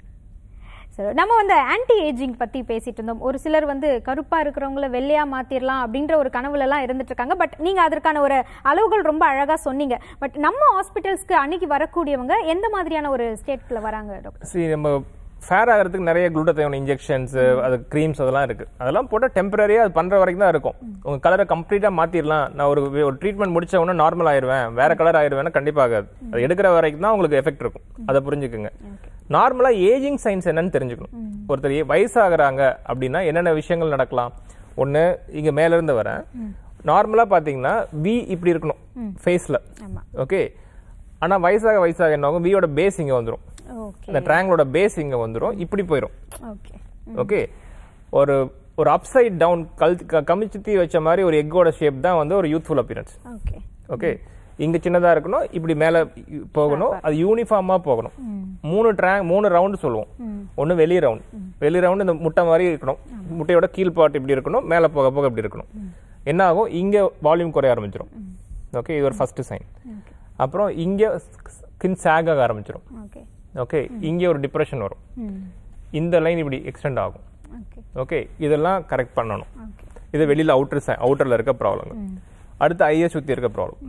சரி, நம்ம வந்து ஆன்டி ஏஜிங் பத்தி பேசிட்டு இருந்தோம் ஒரு சிலர் வந்து கருப்பா இருக்கிறவங்கள வெள்ளையா மாத்திரலாம் அப்படின்ற ஒரு கனவுல எல்லாம் இருந்துட்டு இருக்காங்க பட் நீங்க அதற்கான ஒரு அளவுகள் ரொம்ப அழகா சொன்னீங்க பட் நம்ம ஹாஸ்பிட்டல்ஸ்க்கு அன்னைக்கு வரக்கூடியவங்க எந்த மாதிரியான ஒரு ஸ்டேட்ல வராங்க டாக்டர் சரி நம்ம ஃபேர் ஆகிறதுக்கு நிறைய குளுட்டத்தையோன் இன்ஜெக்ஷன்ஸ் அது க்ரீம்ஸ் அதெல்லாம் இருக்கு அதெல்லாம் போட்டால் டெம்பரரியாக அது பண்ற வரைக்கும் தான் இருக்கும் உங்க கலரை கம்ப்ளீட்டாக மாத்திரலாம் நான் ஒரு ஒரு ட்ரீட்மெண்ட் முடிச்ச உடனே நார்மல் ஆயிருவேன் வேற கலர் ஆயிருவேன் கண்டிப்பா ஆகாது அது எடுக்கிற வரைக்கும் தான் உங்களுக்கு எஃபெக்ட் இருக்கும் அதை புரிஞ்சுக்குங்க நார்மலா ஏஜிங் சயின்ஸ் என்னன்னு தெரிஞ்சுக்கணும் ஒருத்தர் ஏ- வயசாகுறாங்க அப்படின்னா என்னென்ன விஷயங்கள் நடக்கலாம் ஒண்ணு இங்க மேல இருந்து வரேன் நார்மலா பாத்தீங்கன்னா வி இப்படி இருக்கணும் ஃபேஸ்ல ஓகே ஆனா வயசாக வயசாக என்ன ஆகும் வியோட பேஸ் இங்க வந்துரும் ஓகே இந்த ட்ரையாங்கிளோட பேஸ் இங்க வந்துரும் இப்படி போயிடும் ஓகே ஓகே ஒரு ஒரு அப்சைட் டவுன் கல் க- கமிச்சுத்தி வச்ச மாதிரி ஒரு எக்கோட ஷேப் தான் வந்து ஒரு யூத்ஃபுல் அப்பியரன்ஸ் ஓகே ஓகே இங்க சின்னதா இருக்கணும் இப்படி மேல இ- போகணும் அது யூனிஃபார்மா போகணும் மூணு ட்ராங் மூணு ரவுண்டு சொல்லுவோம் ஒன்னு வெளி ரவுண்ட் வெளி ரவுண்ட் இந்த முட்டை மாதிரி இருக்கணும் முட்டையோட கீழ் பாட்டு இப்படி இருக்கணும் மேல போக போக இப்படி இருக்கணும் என்ன ஆகும் இங்க வால்யூம் குறைய ஆரம்பிச்சிடும் ஓகே இது ஒரு ஃபர்ஸ்ட் சைன் அப்புறம் இங்க ஸ்கின் சாக் ஆக ஆரம்பிச்சிடும் ஓகே ஓகே இங்க ஒரு டிப்ரெஷன் வரும் இந்த லைன் இப்படி எக்ஸ்டெண்ட் ஆகும் ஓகே ஓகே இதெல்லாம் கரெக்ட் பண்ணணும் ஓகே இது வெளியில அவுட்டர் அவுட்டர்ல இருக்க ப்ராப்ளம் அடுத்து ஐயை சுத்தி இருக்க ப்ராப்ளம்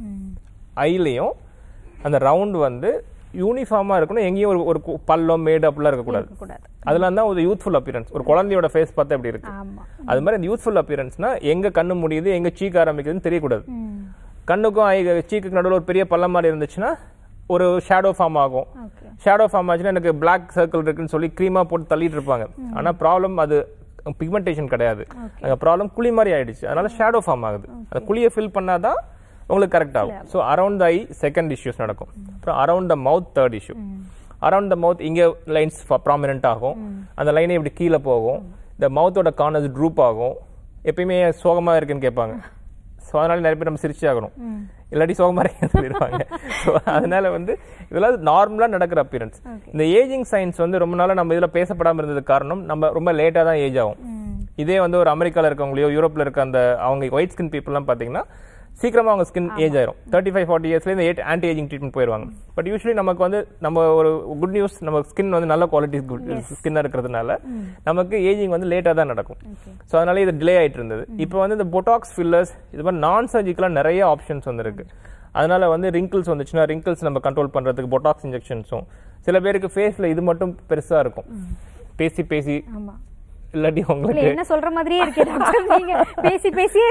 ஐலையும் அந்த ரவுண்ட் வந்து யூனிஃபார்மா இருக்கணும் எங்கேயும் ஒரு ஒரு கு- பள்ளம் மேடு அப்படிலாம் இருக்கக்கூடாது கூடாது அதெல்லாம் தான் ஒரு யூத்ஃபுல் அப்பியரன்ஸ் ஒரு குழந்தையோட ஃபேஸ் பார்த்தா எப்படி இருக்கு ஆமா அது மாதிரி அந்த யூத்ஃபுல் அப்பியரன்ஸ்னா எங்க கண்ணு முடியுது எங்க சீக் ஆரம்பிக்குதுன்னு தெரியக்கூடாது கண்ணுக்கும் ஐ சீக்குக்கு நடுவில் ஒரு பெரிய பள்ளம் மாதிரி இருந்துச்சுன்னா ஒரு ஷேடோ ஃபார்ம் ஆகும் ஓகே ஷேடோ ஃபார்ம் ஆச்சுன்னா எனக்கு பிளாக் சர்க்கிள் இருக்குன்னு சொல்லி க்ரீமா போட்டு தள்ளிட்டு இருப்பாங்க ஆனா ப்ராப்ளம் அது பிக்மெண்டேஷன் கிடையாது அங்க ப்ராப்ளம் குழி மாதிரி ஆயிடுச்சு அதனால ஷேடோ ஃபார்ம் ஆகுது அந்த குழியை ஃபில் பண்ணாதான் உங்களுக்கு கரெக்ட் ஆகும் so around the eye second issues நடக்கும் அப்புறம் around the mouth third issue around the mouth இங்க லைன்ஸ் ப்ராமினென்ட் ஆகும் அந்த லைனே இப்படி கீழே போகும் இந்த மவுத்தோட கார்னர்ஸ் ட்ரூப் ஆகும் எப்பயுமே சோகமா இருக்குன்னு கேட்பாங்க ஸோ அதனால நிறைய பேர் நம்ம சிரிச்சு ஆகணும் இல்லாட்டி சோகமா இருக்கேன்னு சொல்லிடுவாங்க ஸோ அதனால வந்து இதெல்லாம் நார்மலா நடக்கிற அப்பியரன்ஸ் இந்த ஏஜிங் சயின்ஸ் வந்து ரொம்ப நாளா நம்ம இதுல பேசப்படாம இருந்ததுக்கு காரணம் நம்ம ரொம்ப லேட்டா தான் ஏஜ் ஆகும் இதே வந்து ஒரு அமெரிக்கால இருக்கவங்களையோ யூரோப்ல இருக்க அந்த அவங்க ஒயிட் ஸ்கின் பீப்புள்லாம் பாத்தீங்கன்னா சீக்கிரமா அவங்க ஸ்கின் ஏஜ் ஆயிரும் தேர்ட்டி ஃபைவ் ஃபார்ட்டி இயர்ஸ்ல இந்த ஏட் ஆன்டி ஏஜிங் ட்ரீட்மெண்ட் போயிருவாங்க பட் யூஸ்வலி நமக்கு வந்து நம்ம ஒரு குட் நியூஸ் நம்ம ஸ்கின் வந்து நல்ல குவாலிட்டி குட் ஸ்கின்னா இருக்கிறதுனால நமக்கு ஏஜிங் வந்து லேட்டா தான் நடக்கும் ஸோ அதனால இது டிலே ஆயிட்டு இருந்தது இப்போ வந்து இந்த பொட்டாக்ஸ் ஃபில்லர்ஸ் இது மாதிரி நான் சர்ஜிக்கலாக நிறைய ஆப்ஷன்ஸ் வந்திருக்கு அதனால வந்து ரிங்கிள்ஸ் வந்துச்சுன்னா ரிங்கிள்ஸ் நம்ம கண்ட்ரோல் பண்றதுக்கு பொட்டாக்ஸ் இன்ஜெக்ஷன்ஸும் சில பேருக்கு ஃபேஸ்ல இது மட்டும் பெருசா இருக்கும் பேசி பேசி ஆமா இல்லாட்டி இல்ல உங்களுக்கு என்ன சொல்ற மாதிரியே இருக்கே டாக்டர் நீங்க பேசி பேசியே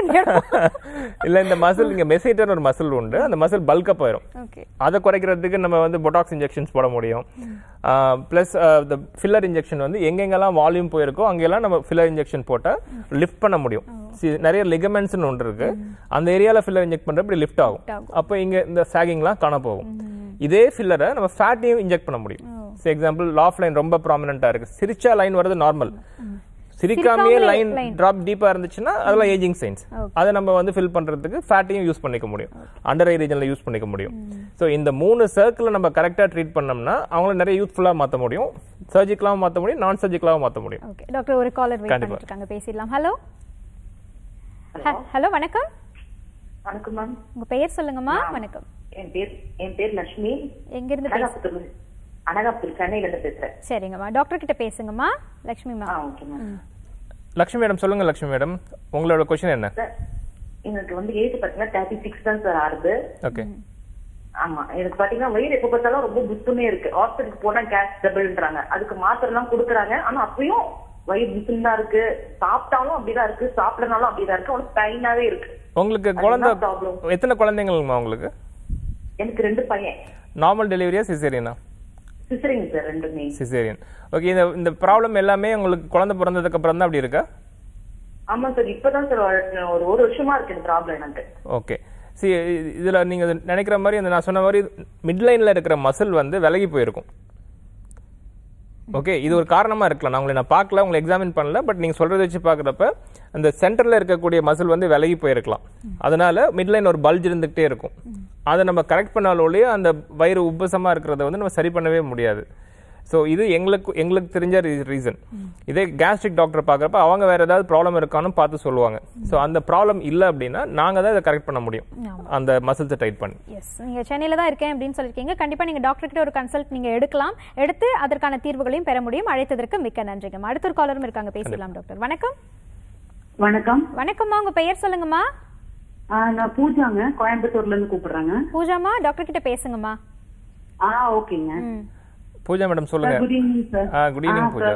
இல்ல இந்த மசில் இங்க மெசேட்டர் ஒரு மசில் உண்டு அந்த மசில் பல்கா போயிடும் ஓகே அதை குறைக்கிறதுக்கு நம்ம வந்து பொட்டாக்ஸ் இன்ஜெக்ஷன்ஸ் போட முடியும் பிளஸ் இந்த ஃபில்லர் இன்ஜெக்ஷன் வந்து எங்கெங்கெல்லாம் வால்யூம் போயிருக்கோ அங்கெல்லாம் நம்ம ஃபில்லர் இன்ஜெக்ஷன் போட்டா லிஃப்ட் பண்ண முடியும் See, நிறைய லிகமெண்ட்ஸ்னு ஒன்று இருக்கு அந்த ஏரியால ஃபில்லர் இன்ஜெக்ட் பண்ற இப்படி லிஃப்ட் ஆகும் அப்போ இங்க இந்த சாகிங்லாம் காண போகும் இதே ஃபில்லரை நம்ம ஃபேட்டையும் இன்ஜெக்ட் பண்ண முடியும் எக்ஸாம்பிள் லாஃப் லைன் ரொம்ப ப்ராமினென்ட்டா இருக்கு சிரிச்சா லைன் வர்றது நார்மல் சிரிக்காமே சிரிக்காமலே லைன் line. டிராப் டீப்பா இருந்துச்சுன்னா அதெல்லாம் ஏஜிங் சைன்ஸ் Okay. அதை நம்ம வந்து ஃபில் பண்றதுக்கு ஃபேட்டையும் யூஸ் பண்ணிக்க முடியும் அண்டர் ஐ ரீஜன்ல யூஸ் பண்ணிக்க முடியும் ஸோ இந்த மூணு சர்க்கிள் நம்ம கரெக்டா ட்ரீட் பண்ணோம்னா அவங்கள நிறைய யூத்ஃபுல்லா மாத்த முடியும் சர்ஜிக்கலாவும் மாத்த முடியும் நான் சர்ஜிக்கலாவும் மாத்த முடியும் ஓகே டாக்டர் ஒரு காலர் வெயிட் கண்டிப்பா. பண்ணிட்டு இருக்காங்க பேசிடலாம் ஹலோ ஹலோ வணக்கம் வணக்கம் மேம் உங்க பெயர் சொல்லுங்கம்மா வணக்கம் என் பேர் என் பேர் லட்சுமி எங்க இருந்து பேச அனகாபுத்தூர் அனகாபுத்தூர் சென்னையில இருந்து பேசுறேன் சரிங்கம்மா டாக்டர் கிட்ட பேசுங்கம்மா லட்சுமி ஆ ma'am okay ma'am Lakshmi madam சொல்லுங்க லக்ஷ்மி மேடம் உங்களோட கொஸ்டின் என்ன சார் எனக்கு வந்து ஏஜ் பாத்தீங்கன்னா தேர்ட்டி சிக்ஸ் தான் சார் ஆறுது ஓகே ஆமா எனக்கு பாத்தீங்கன்னா வயிறு எப்ப பார்த்தாலும் ரொம்ப புத்துமே இருக்கு ஹாஸ்பிட்டலுக்கு போனா கேஸ் டபுள்ன்றாங்க அதுக்கு மாத்திரை எல்லாம் கொடுக்குறாங்க ஆனா அப்பயும் வயிறு புத்துன்னு தான் இருக்கு சாப்பிட்டாலும் அப்படிதான் இருக்கு சாப்பிடனாலும் அப்படிதான் இருக்கு அவனுக்கு டைனாவே இருக்கு உங்களுக்கு அது குழந்தை என்ன problem? எத்தனை குழந்தைங்கம்மா உங்களுக்கு எனக்கு ரெண்டு பையன் நார்மல் டெலிவரியா சிசேரியனா சிசரிங்க சார் ரெண்டுமே சிசேரியன் ஓகே இந்த இந்த ப்ராப்ளம் எல்லாமே உங்களுக்கு குழந்தை பிறந்ததுக்கு அப்புறம் தான் அப்படி இருக்கா ஆமா சார் இப்பதான் சார் ஒரு ஒரு வருஷமா இருக்கு இந்த ப்ராப்ளம் எனக்கு ஓகே சி இதுல நீங்க நினைக்கிற மாதிரி அந்த நான் சொன்ன மாதிரி மிட்லைன்ல இருக்கிற மசில் வந்து விலகி போயிருக்கும் ஓகே இது ஒரு காரணமா இருக்கலாம் நான் உங்களை நான் பார்க்கல உங்களை எக்ஸாமின் பண்ணல பட் நீங்க சொல்றதை வச்சு பார்க்குறப்ப அந்த சென்டர்ல இருக்கக்கூடிய மசில் வந்து விலகி போயிருக்கலாம் அதனால மிட்லைன் ஒரு பல்ஜ் இருந்துகிட்டே இருக்கும் அதை நம்ம கரெக்ட் பண்ணாலோலயே அந்த வயிறு உப்பசமா இருக்கிறத வந்து நம்ம சரி பண்ணவே முடியாது ஸோ இது எங்களுக்கு எங்களுக்கு தெரிஞ்ச ரீசன் இதே கேஸ்ட்ரிக் டாக்டர் பார்க்குறப்ப அவங்க வேற ஏதாவது ப்ராப்ளம் இருக்கான்னு பார்த்து சொல்லுவாங்க ஸோ அந்த ப்ராப்ளம் இல்லை அப்படின்னா நாங்கள் தான் இதை கரெக்ட் பண்ண முடியும் அந்த மசில்ஸை டைட் பண்ணி எஸ் நீங்க சென்னையில தான் இருக்கேன் அப்படின்னு சொல்லிருக்கீங்க கண்டிப்பா நீங்க டாக்டர் கிட்ட ஒரு கன்சல்ட் நீங்க எடுக்கலாம் எடுத்து அதற்கான தீர்வுகளையும் பெற முடியும் அழைத்ததற்கு மிக்க நன்றிங்க அடுத்த ஒரு காலரும் இருக்காங்க பேசலாம் டாக்டர் வணக்கம் வணக்கம் வணக்கம்மா உங்க பெயர் சொல்லுங்கம்மா ஆ, நான் பூஜாங்க கோயம்புத்தூர்ல இருந்து கூப்பிடுறேங்க பூஜாமா டாக்டர் கிட்ட பேசுங்கம்மா ஆ ஓகேங்க ம். பூஜா மேடம் சொல்லுங்க குட் ஈவினிங் சார் ஆ குட் ஈவினிங் பூஜா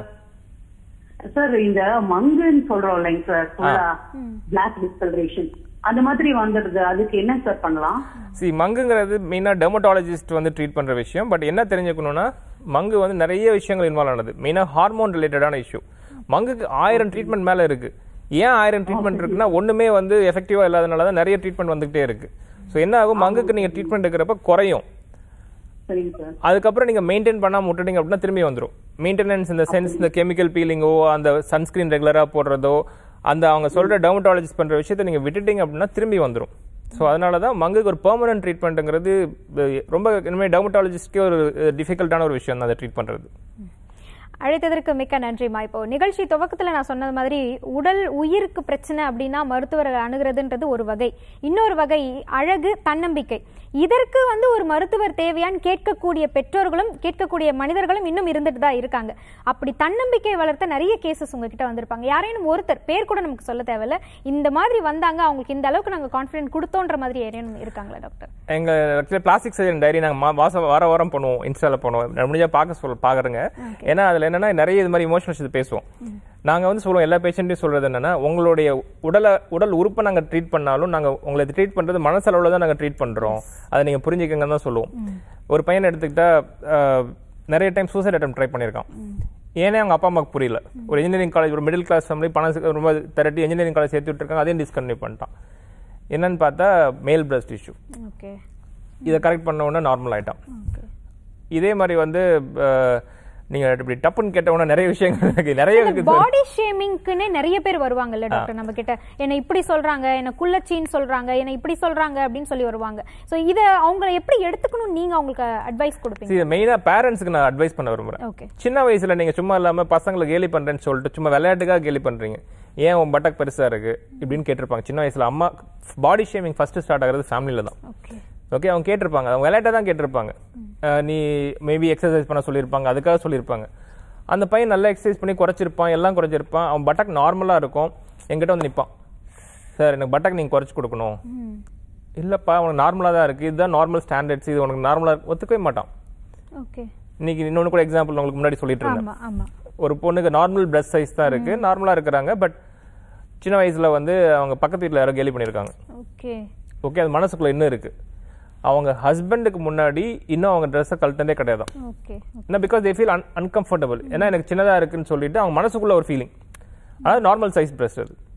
சார் இந்த மங்குன்னு சொல்றோம் இல்லைங்க சார் ஃபுல்லா பிளாக் டிஸ்கலரேஷன் அந்த மாதிரி வந்துடுது அதுக்கு என்ன சார் பண்ணலாம் சி மங்குங்கிறது மெயினாக டெர்மட்டாலஜிஸ்ட் வந்து ட்ரீட் பண்ணுற விஷயம் பட் என்ன தெரிஞ்சுக்கணும்னா மங்கு வந்து நிறைய விஷயங்கள் இன்வால்வ் ஆனது மெயினாக ஹார்மோன் ரிலேட்டடான இஷ்யூ மங்குக்கு ஆயிரம் ட்ரீட்மெண்ட் மேலே இருக்கு ஏன் ஆயிரம் ட்ரீட்மெண்ட் இருக்குன்னா ஒண்ணுமே வந்து எஃபெக்டிவா இல்லாதனால தான் நிறைய ட்ரீட்மெண்ட் வந்துகிட்டே இருக்கு ஸோ என்ன ஆகும் மங்குக்கு நீங்க ட்ரீட்மெண்ட் எடுக்கிறப்ப குறையும் சரிங்க சார் அதுக்கப்புறம் நீங்க மெயின்டைன் பண்ணாம விட்டுட்டீங்க அப்படின்னா திரும்பி வந்துரும் மெயின்டெனன்ஸ் இந்த சென்ஸ் இந்த கெமிக்கல் பீலிங்கோ அந்த சன்ஸ்கிரீன் ரெகுலரா போடுறதோ அந்த அவங்க சொல்ற டெர்மட்டாலஜிஸ்ட் பண்ற விஷயத்தை நீங்க விட்டுட்டீங்க அப்படின்னா திரும்பி வந்துரும் ஸோ அதனால தான் மங்குக்கு ஒரு பெர்மனன்ட் ட்ரீட்மெண்ட்டுங்கிறது ரொம்ப இனிமேல் டெர்மட்டாலஜிஸ்ட்கே ஒரு டிஃபிகல்ட்டான ஒரு விஷயம் தான் அதை ட்ரீட் பண்றது அழைத்ததற்கு மிக்க நன்றிமா இப்போ நிகழ்ச்சி துவக்கத்துல நான் சொன்னது மாதிரி உடல் உயிருக்கு பிரச்சனை அப்படின்னா மருத்துவரை அணுகிறதுன்றது ஒரு வகை இன்னொரு வகை அழகு தன்னம்பிக்கை இதற்கு வந்து ஒரு மருத்துவர் தேவையான்னு கேட்கக்கூடிய பெற்றோர்களும் கேட்கக்கூடிய மனிதர்களும் இன்னும் இருந்துட்டு தான் இருக்காங்க அப்படி தன்னம்பிக்கை வளர்த்த நிறைய கேசஸ் உங்ககிட்ட வந்திருப்பாங்க யாரேனும் ஒருத்தர் பேர் கூட நமக்கு சொல்ல தேவையில்ல இந்த மாதிரி வந்தாங்க அவங்களுக்கு இந்த அளவுக்கு நாங்க கான்ஃபிடென்ட் கொடுத்தோன்ற மாதிரி யாரேனும் இருக்காங்களா டாக்டர் எங்க ஆக்சுவலி பிளாஸ்டிக் சர்ஜரி டைரி நாங்க மா- மாசம் வார வாரம் பண்ணுவோம் இன்ஸ்டால பண்ணுவோம் நான் முடிஞ்சா பார்க்க சொல்ல பாக்குறேங்க ஏன்னா அதுல என்னன்னா நிறைய இது மாதிரி இமோஷனல்ஸ் பேசுவோம் நாங்க வந்து சொல்லுவோம் எல்லா பேஷண்ட்டையும் சொல்றது என்னன்னா உங்களுடைய உடலை உடல் உறுப்பை நாங்க ட்ரீட் பண்ணாலும் நாங்க உங்களை ட்ரீட் பண்றது மனசளவுல தான் நாங்க ட்ரீட் பண்றோம் அதை நீங்க புரிஞ்சுக்கங்கன்னு தான் சொல்லுவோம் ஒரு பையனை எடுத்துக்கிட்டா ஆஹ், நிறைய டைம் சூசைட் அட்டம் ட்ரை பண்ணியிருக்கான் ஏனே அவங்க அப்பா அம்மாவுக்கு புரியல ஒரு இன்ஜினியரிங் காலேஜ் ஒரு மிடில் கிளாஸ் ஃபேமிலி பணம் சே- ரொம்ப திரட்டி இன்ஜினியரிங் காலேஜ் சேர்த்து விட்டுருக்காங்க அதையும் டிஸ்கன்டினியூ பண்ணிட்டான் என்னன்னு பார்த்தா மேல் பிரஸ்ட் இஷ்யூ ஓகே இதை கரெக்ட் பண்ண உடனே நார்மல் ஆயிட்டான் இதே மாதிரி வந்து அஹ், நீங்க இப்படி டப்புன்னு கேட்ட உடனே நிறைய விஷயங்கள் இருக்கு நிறைய இருக்குது பாடி ஷேமிங்க்குன்னே நிறைய பேர் வருவாங்கல்ல டாக்டர் நம்ம கிட்ட என்ன இப்படி சொல்றாங்க என்ன குள்ளச்சின்னு சொல்றாங்க என்ன இப்படி சொல்றாங்க அப்படின்னு சொல்லி வருவாங்க சோ இத அவங்கள எப்படி எடுத்துக்கணும் நீங்க அவங்களுக்கு அட்வைஸ் கொடுப்பீங்க இது மெயினா பேரண்ட்ஸ்க்கு நான் அட்வைஸ் பண்ண விரும்புறேன் ஓகே சின்ன வயசுல நீங்க சும்மா இல்லாம பசங்களை கேலி பண்றேன்னு சொல்லிட்டு சும்மா விளையாட்டுக்காக கேலி பண்றீங்க ஏன் உன் பட்டக் பெருசா இருக்கு இப்படின்னு கேட்டிருப்பாங்க சின்ன வயசுல அம்மா பாடி ஷேமிங் ஃபர்ஸ்ட் ஸ்டார்ட் ஆகுறது ஃபேமிலில தான் ஓகே ஓகே அவங்க கேட்டிருப்பாங்க அவங்க விளையாட்டா தான் கேட்டிருப்பாங்க அஹ் நீ மேபி எக்ஸசைஸ் பண்ண சொல்லியிருப்பாங்க அதுக்காக சொல்லியிருப்பாங்க அந்த பையன் நல்லா எக்ஸசைஸ் பண்ணி குறைச்சிருப்பான் எல்லாம் குறைச்சிருப்பான் அவன் பட்டக் நார்மலா இருக்கும் என்கிட்ட வந்து நிப்பான் சார் எனக்கு பட்டக் நீங்க குறைச்சு கொடுக்கணும் இல்லப்பா உனக்கு நார்மலா தான் இருக்கு இதுதான் நார்மல் ஸ்டாண்டர்ட்ஸ் இது உனக்கு நார்மலா ஒத்துக்கவே மாட்டான் ஓகே இன்னைக்கு இன்னொன்னு கூட எக்ஸாம்பிள் உங்களுக்கு முன்னாடி சொல்லிட்டு இருந்தேன் ஆமா ஆமா ஒரு பொண்ணுக்கு நார்மல் பிளஸ் சைஸ் தான் இருக்கு நார்மலா இருக்கிறாங்க பட் சின்ன வயசுல வந்து அவங்க பக்கத்து வீட்டில் யாரோ கேலி பண்ணியிருக்காங்க ஓகே ஓகே அது மனசுக்குள்ள இன்னும் இருக்கு அவங்க ஹஸ்பண்டுக்கு முன்னாடி இன்னும் அவங்க ட்ரெஸ்ஸை கழட்டதே கிடையாது ஓகே ஏன்னா because they feel un uncomfortable ஏன்னா எனக்கு சின்னதா இருக்குன்னு சொல்லிட்டு அவங்க மனசுக்குள்ள ஒரு ஃபீலிங் அதாவது நார்மல் சைஸ் ட்ரெஸ் அது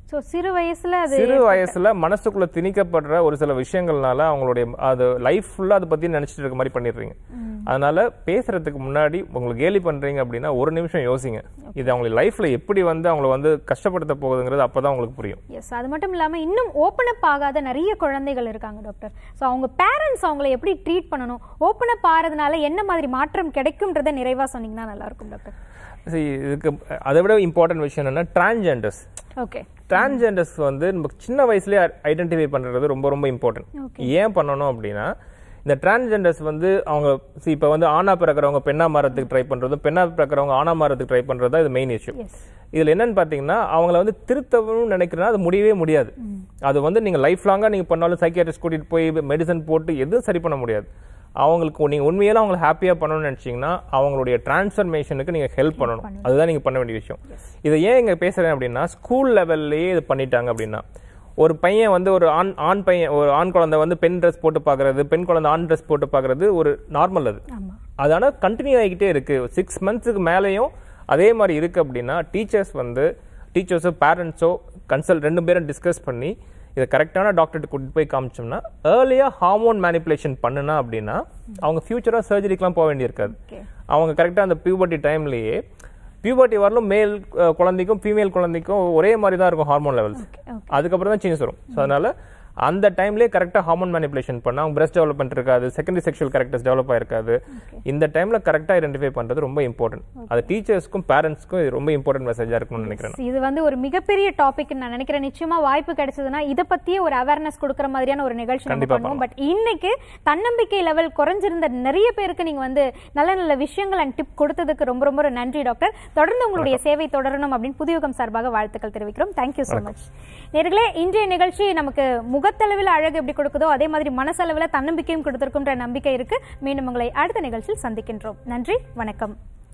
ஸோ சிறு வயசுல அது சிறு வயசுல மனசுக்குள்ள திணிக்கப்படுற ஒரு சில விஷயங்கள்னால அவங்களுடைய அது லைஃப் ஃபுல்லா அதை பத்தி நினைச்சிட்டு இருக்க மாதிரி பண்ணிடுறீங்க அதனால பேசுறதுக்கு முன்னாடி உங்களுக்கு கேலி பண்றீங்க அப்படின்னா ஒரு நிமிஷம் யோசிங்க இது அவங்க லைஃப்ல எப்படி வந்து அவங்கள வந்து கஷ்டப்படுத்த போகுதுங்கிறது அப்பதான் உங்களுக்கு புரியும் எஸ் அது மட்டும் இல்லாம இன்னும் ஓப்பன் அப் ஆகாத நிறைய குழந்தைகள் இருக்காங்க டாக்டர் ஸோ அவங்க பேரண்ட்ஸ் அவங்கள எப்படி ட்ரீட் பண்ணணும் ஓப்பன் அப் ஆறதுனால என்ன மாதிரி மாற்றம் கிடைக்கும்ன்றதை நிறைவா சொன்னீங்கன்னா நல்லா இருக்கும் டாக்டர் See, இதுக்கு அதை விட இம்பார்ட்டன்ட் விஷயம் என்னன்னா டிரான்ஜெண்டர்ஸ் ஓகே டிரான்ஜெண்டர்ஸ் வந்து நம்ம சின்ன வயசுலயே ஐடென்டிஃபை பண்றது ரொம்ப ரொம்ப இம்பார்ட்டன்ட் ஏன் பண்ணணும் அப்படின்னா இந்த டிரான்ஜெண்டர்ஸ் வந்து அவங்க see, இப்ப வந்து ஆணா பிறக்கிறவங்க பெண்ணா மாறதுக்கு ட்ரை பண்றதும் பெண்ணா பிறக்கிறவங்க ஆணா மாறதுக்கு ட்ரை பண்றது தான் இது மெயின் இஷ்யூ இதுல என்னன்னு பாத்தீங்கன்னா அவங்கள வந்து திருத்தவும் நினைக்கிறேன்னா அது முடியவே முடியாது அது வந்து நீங்க லைஃப் லாங்கா நீங்க பண்ணாலும் சைக்கியாட்ரிஸ்ட் கூட்டிட்டு போய் மெடிசன் போட்டு எதுவும் சரி பண்ண முடியாது அவங்களுக்கு நீங்க உண்மையில அவங்களை ஹாப்பியா பண்ணணும்னு நினைச்சீங்கன்னா அவங்களுடைய டிரான்ஸ்ஃபர்மேஷனுக்கு நீங்க ஹெல்ப் பண்ணணும் அதுதான் நீங்க பண்ண வேண்டிய விஷயம் இதை ஏன் இங்க பேசுறேன் அப்படின்னா ஸ்கூல் லெவல்லயே இது பண்ணிட்டாங்க அப்படின்னா ஒரு பையன் வந்து ஒரு ஆண் ஆண் பையன் ஒரு ஆண் குழந்தை வந்து பெண் ட்ரெஸ் போட்டு பார்க்கறது பெண் குழந்தை ஆண் ட்ரெஸ் போட்டு பார்க்கறது ஒரு நார்மல் அது அது ஆனால் கண்டினியூ ஆகிக்கிட்டே இருக்கு சிக்ஸ் மந்த்ஸுக்கு மேலேயும் அதே மாதிரி இருக்கு அப்படின்னா டீச்சர்ஸ் வந்து டீச்சர்ஸோ பேரண்ட்ஸோ கன்சல்ட் ரெண்டு பேரும் டிஸ்கஸ் பண்ணி இதை கரெக்டான டாக்டர்கிட்ட கூட்டிட்டு போய் காமிச்சோம்னா ஏர்லியாக ஹார்மோன் மேனிப்புலேஷன் பண்ணுனா அப்படின்னா அவங்க ஃபியூச்சராக சர்ஜரிக்கெலாம் போக வேண்டியிருக்காது அவங்க கரெக்டாக அந்த பியூபர்ட்டி டைம்லேயே பியூபர்ட்டி வரலும் மேல் அஹ், குழந்தைக்கும் ஃபீமேல் குழந்தைக்கும் ஒரே மாதிரி தான் இருக்கும் ஹார்மோன் லெவல்ஸ் அதுக்கப்புறம் தான் சேஞ்சஸ் வரும் ஸோ அதனால அந்த டைம்லேயே கரெக்டாக ஹார்மோன் மேனிப்புலேஷன் பண்ணா அவங்க பிரஸ்ட் டெவலப்மெண்ட் இருக்காது செகண்டரி செக்ஷுவல் கேரக்டர்ஸ் டெவலப் ஆயிருக்காது இந்த டைம்ல கரெக்டாக ஐடென்டிஃபை பண்றது ரொம்ப இம்பார்ட்டன்ட் அது டீச்சர்ஸ்க்கும் பேரண்ட்ஸ்க்கும் இது ரொம்ப இம்பார்ட்டன்ட் மெசேஜா இருக்கும்னு நினைக்கிறேன் நான். இது வந்து ஒரு மிகப்பெரிய டாபிக் நான் நினைக்கிறேன் நிச்சயமா வாய்ப்பு கிடைச்சதுன்னா இதை பத்தியே ஒரு அவேர்னஸ் கொடுக்கற மாதிரியான ஒரு நிகழ்ச்சி நம்ம கண்டிப்பா பண்ணுவோம் பட் இன்னைக்கு தன்னம்பிக்கை லெவல் குறைஞ்சிருந்த நிறைய பேருக்கு நீங்க வந்து நல்ல நல்ல விஷயங்கள் அண்ட் டிப் கொடுத்ததுக்கு ரொம்ப ரொம்ப நன்றி டாக்டர் தொடர்ந்து உங்களுடைய சேவை தொடரணும் அப்படின்னு புதியுகம் சார்பாக வாழ்த்துக்கள் தெரிவிக்கிறோம் தேங்க்யூ so மச் நேர்களே இன்றைய நிகழ்ச்சி நமக்கு முகத்தளவில் அழகு எப்படி கொடுக்குதோ அதே மாதிரி மனசளவில் தன்னம்பிக்கையும் கொடுத்திருக்குன்ற நம்பிக்கை இருக்கு மீண்டும் உங்களை அடுத்த நிகழ்ச்சியில் சந்திக்கின்றோம் நன்றி வணக்கம்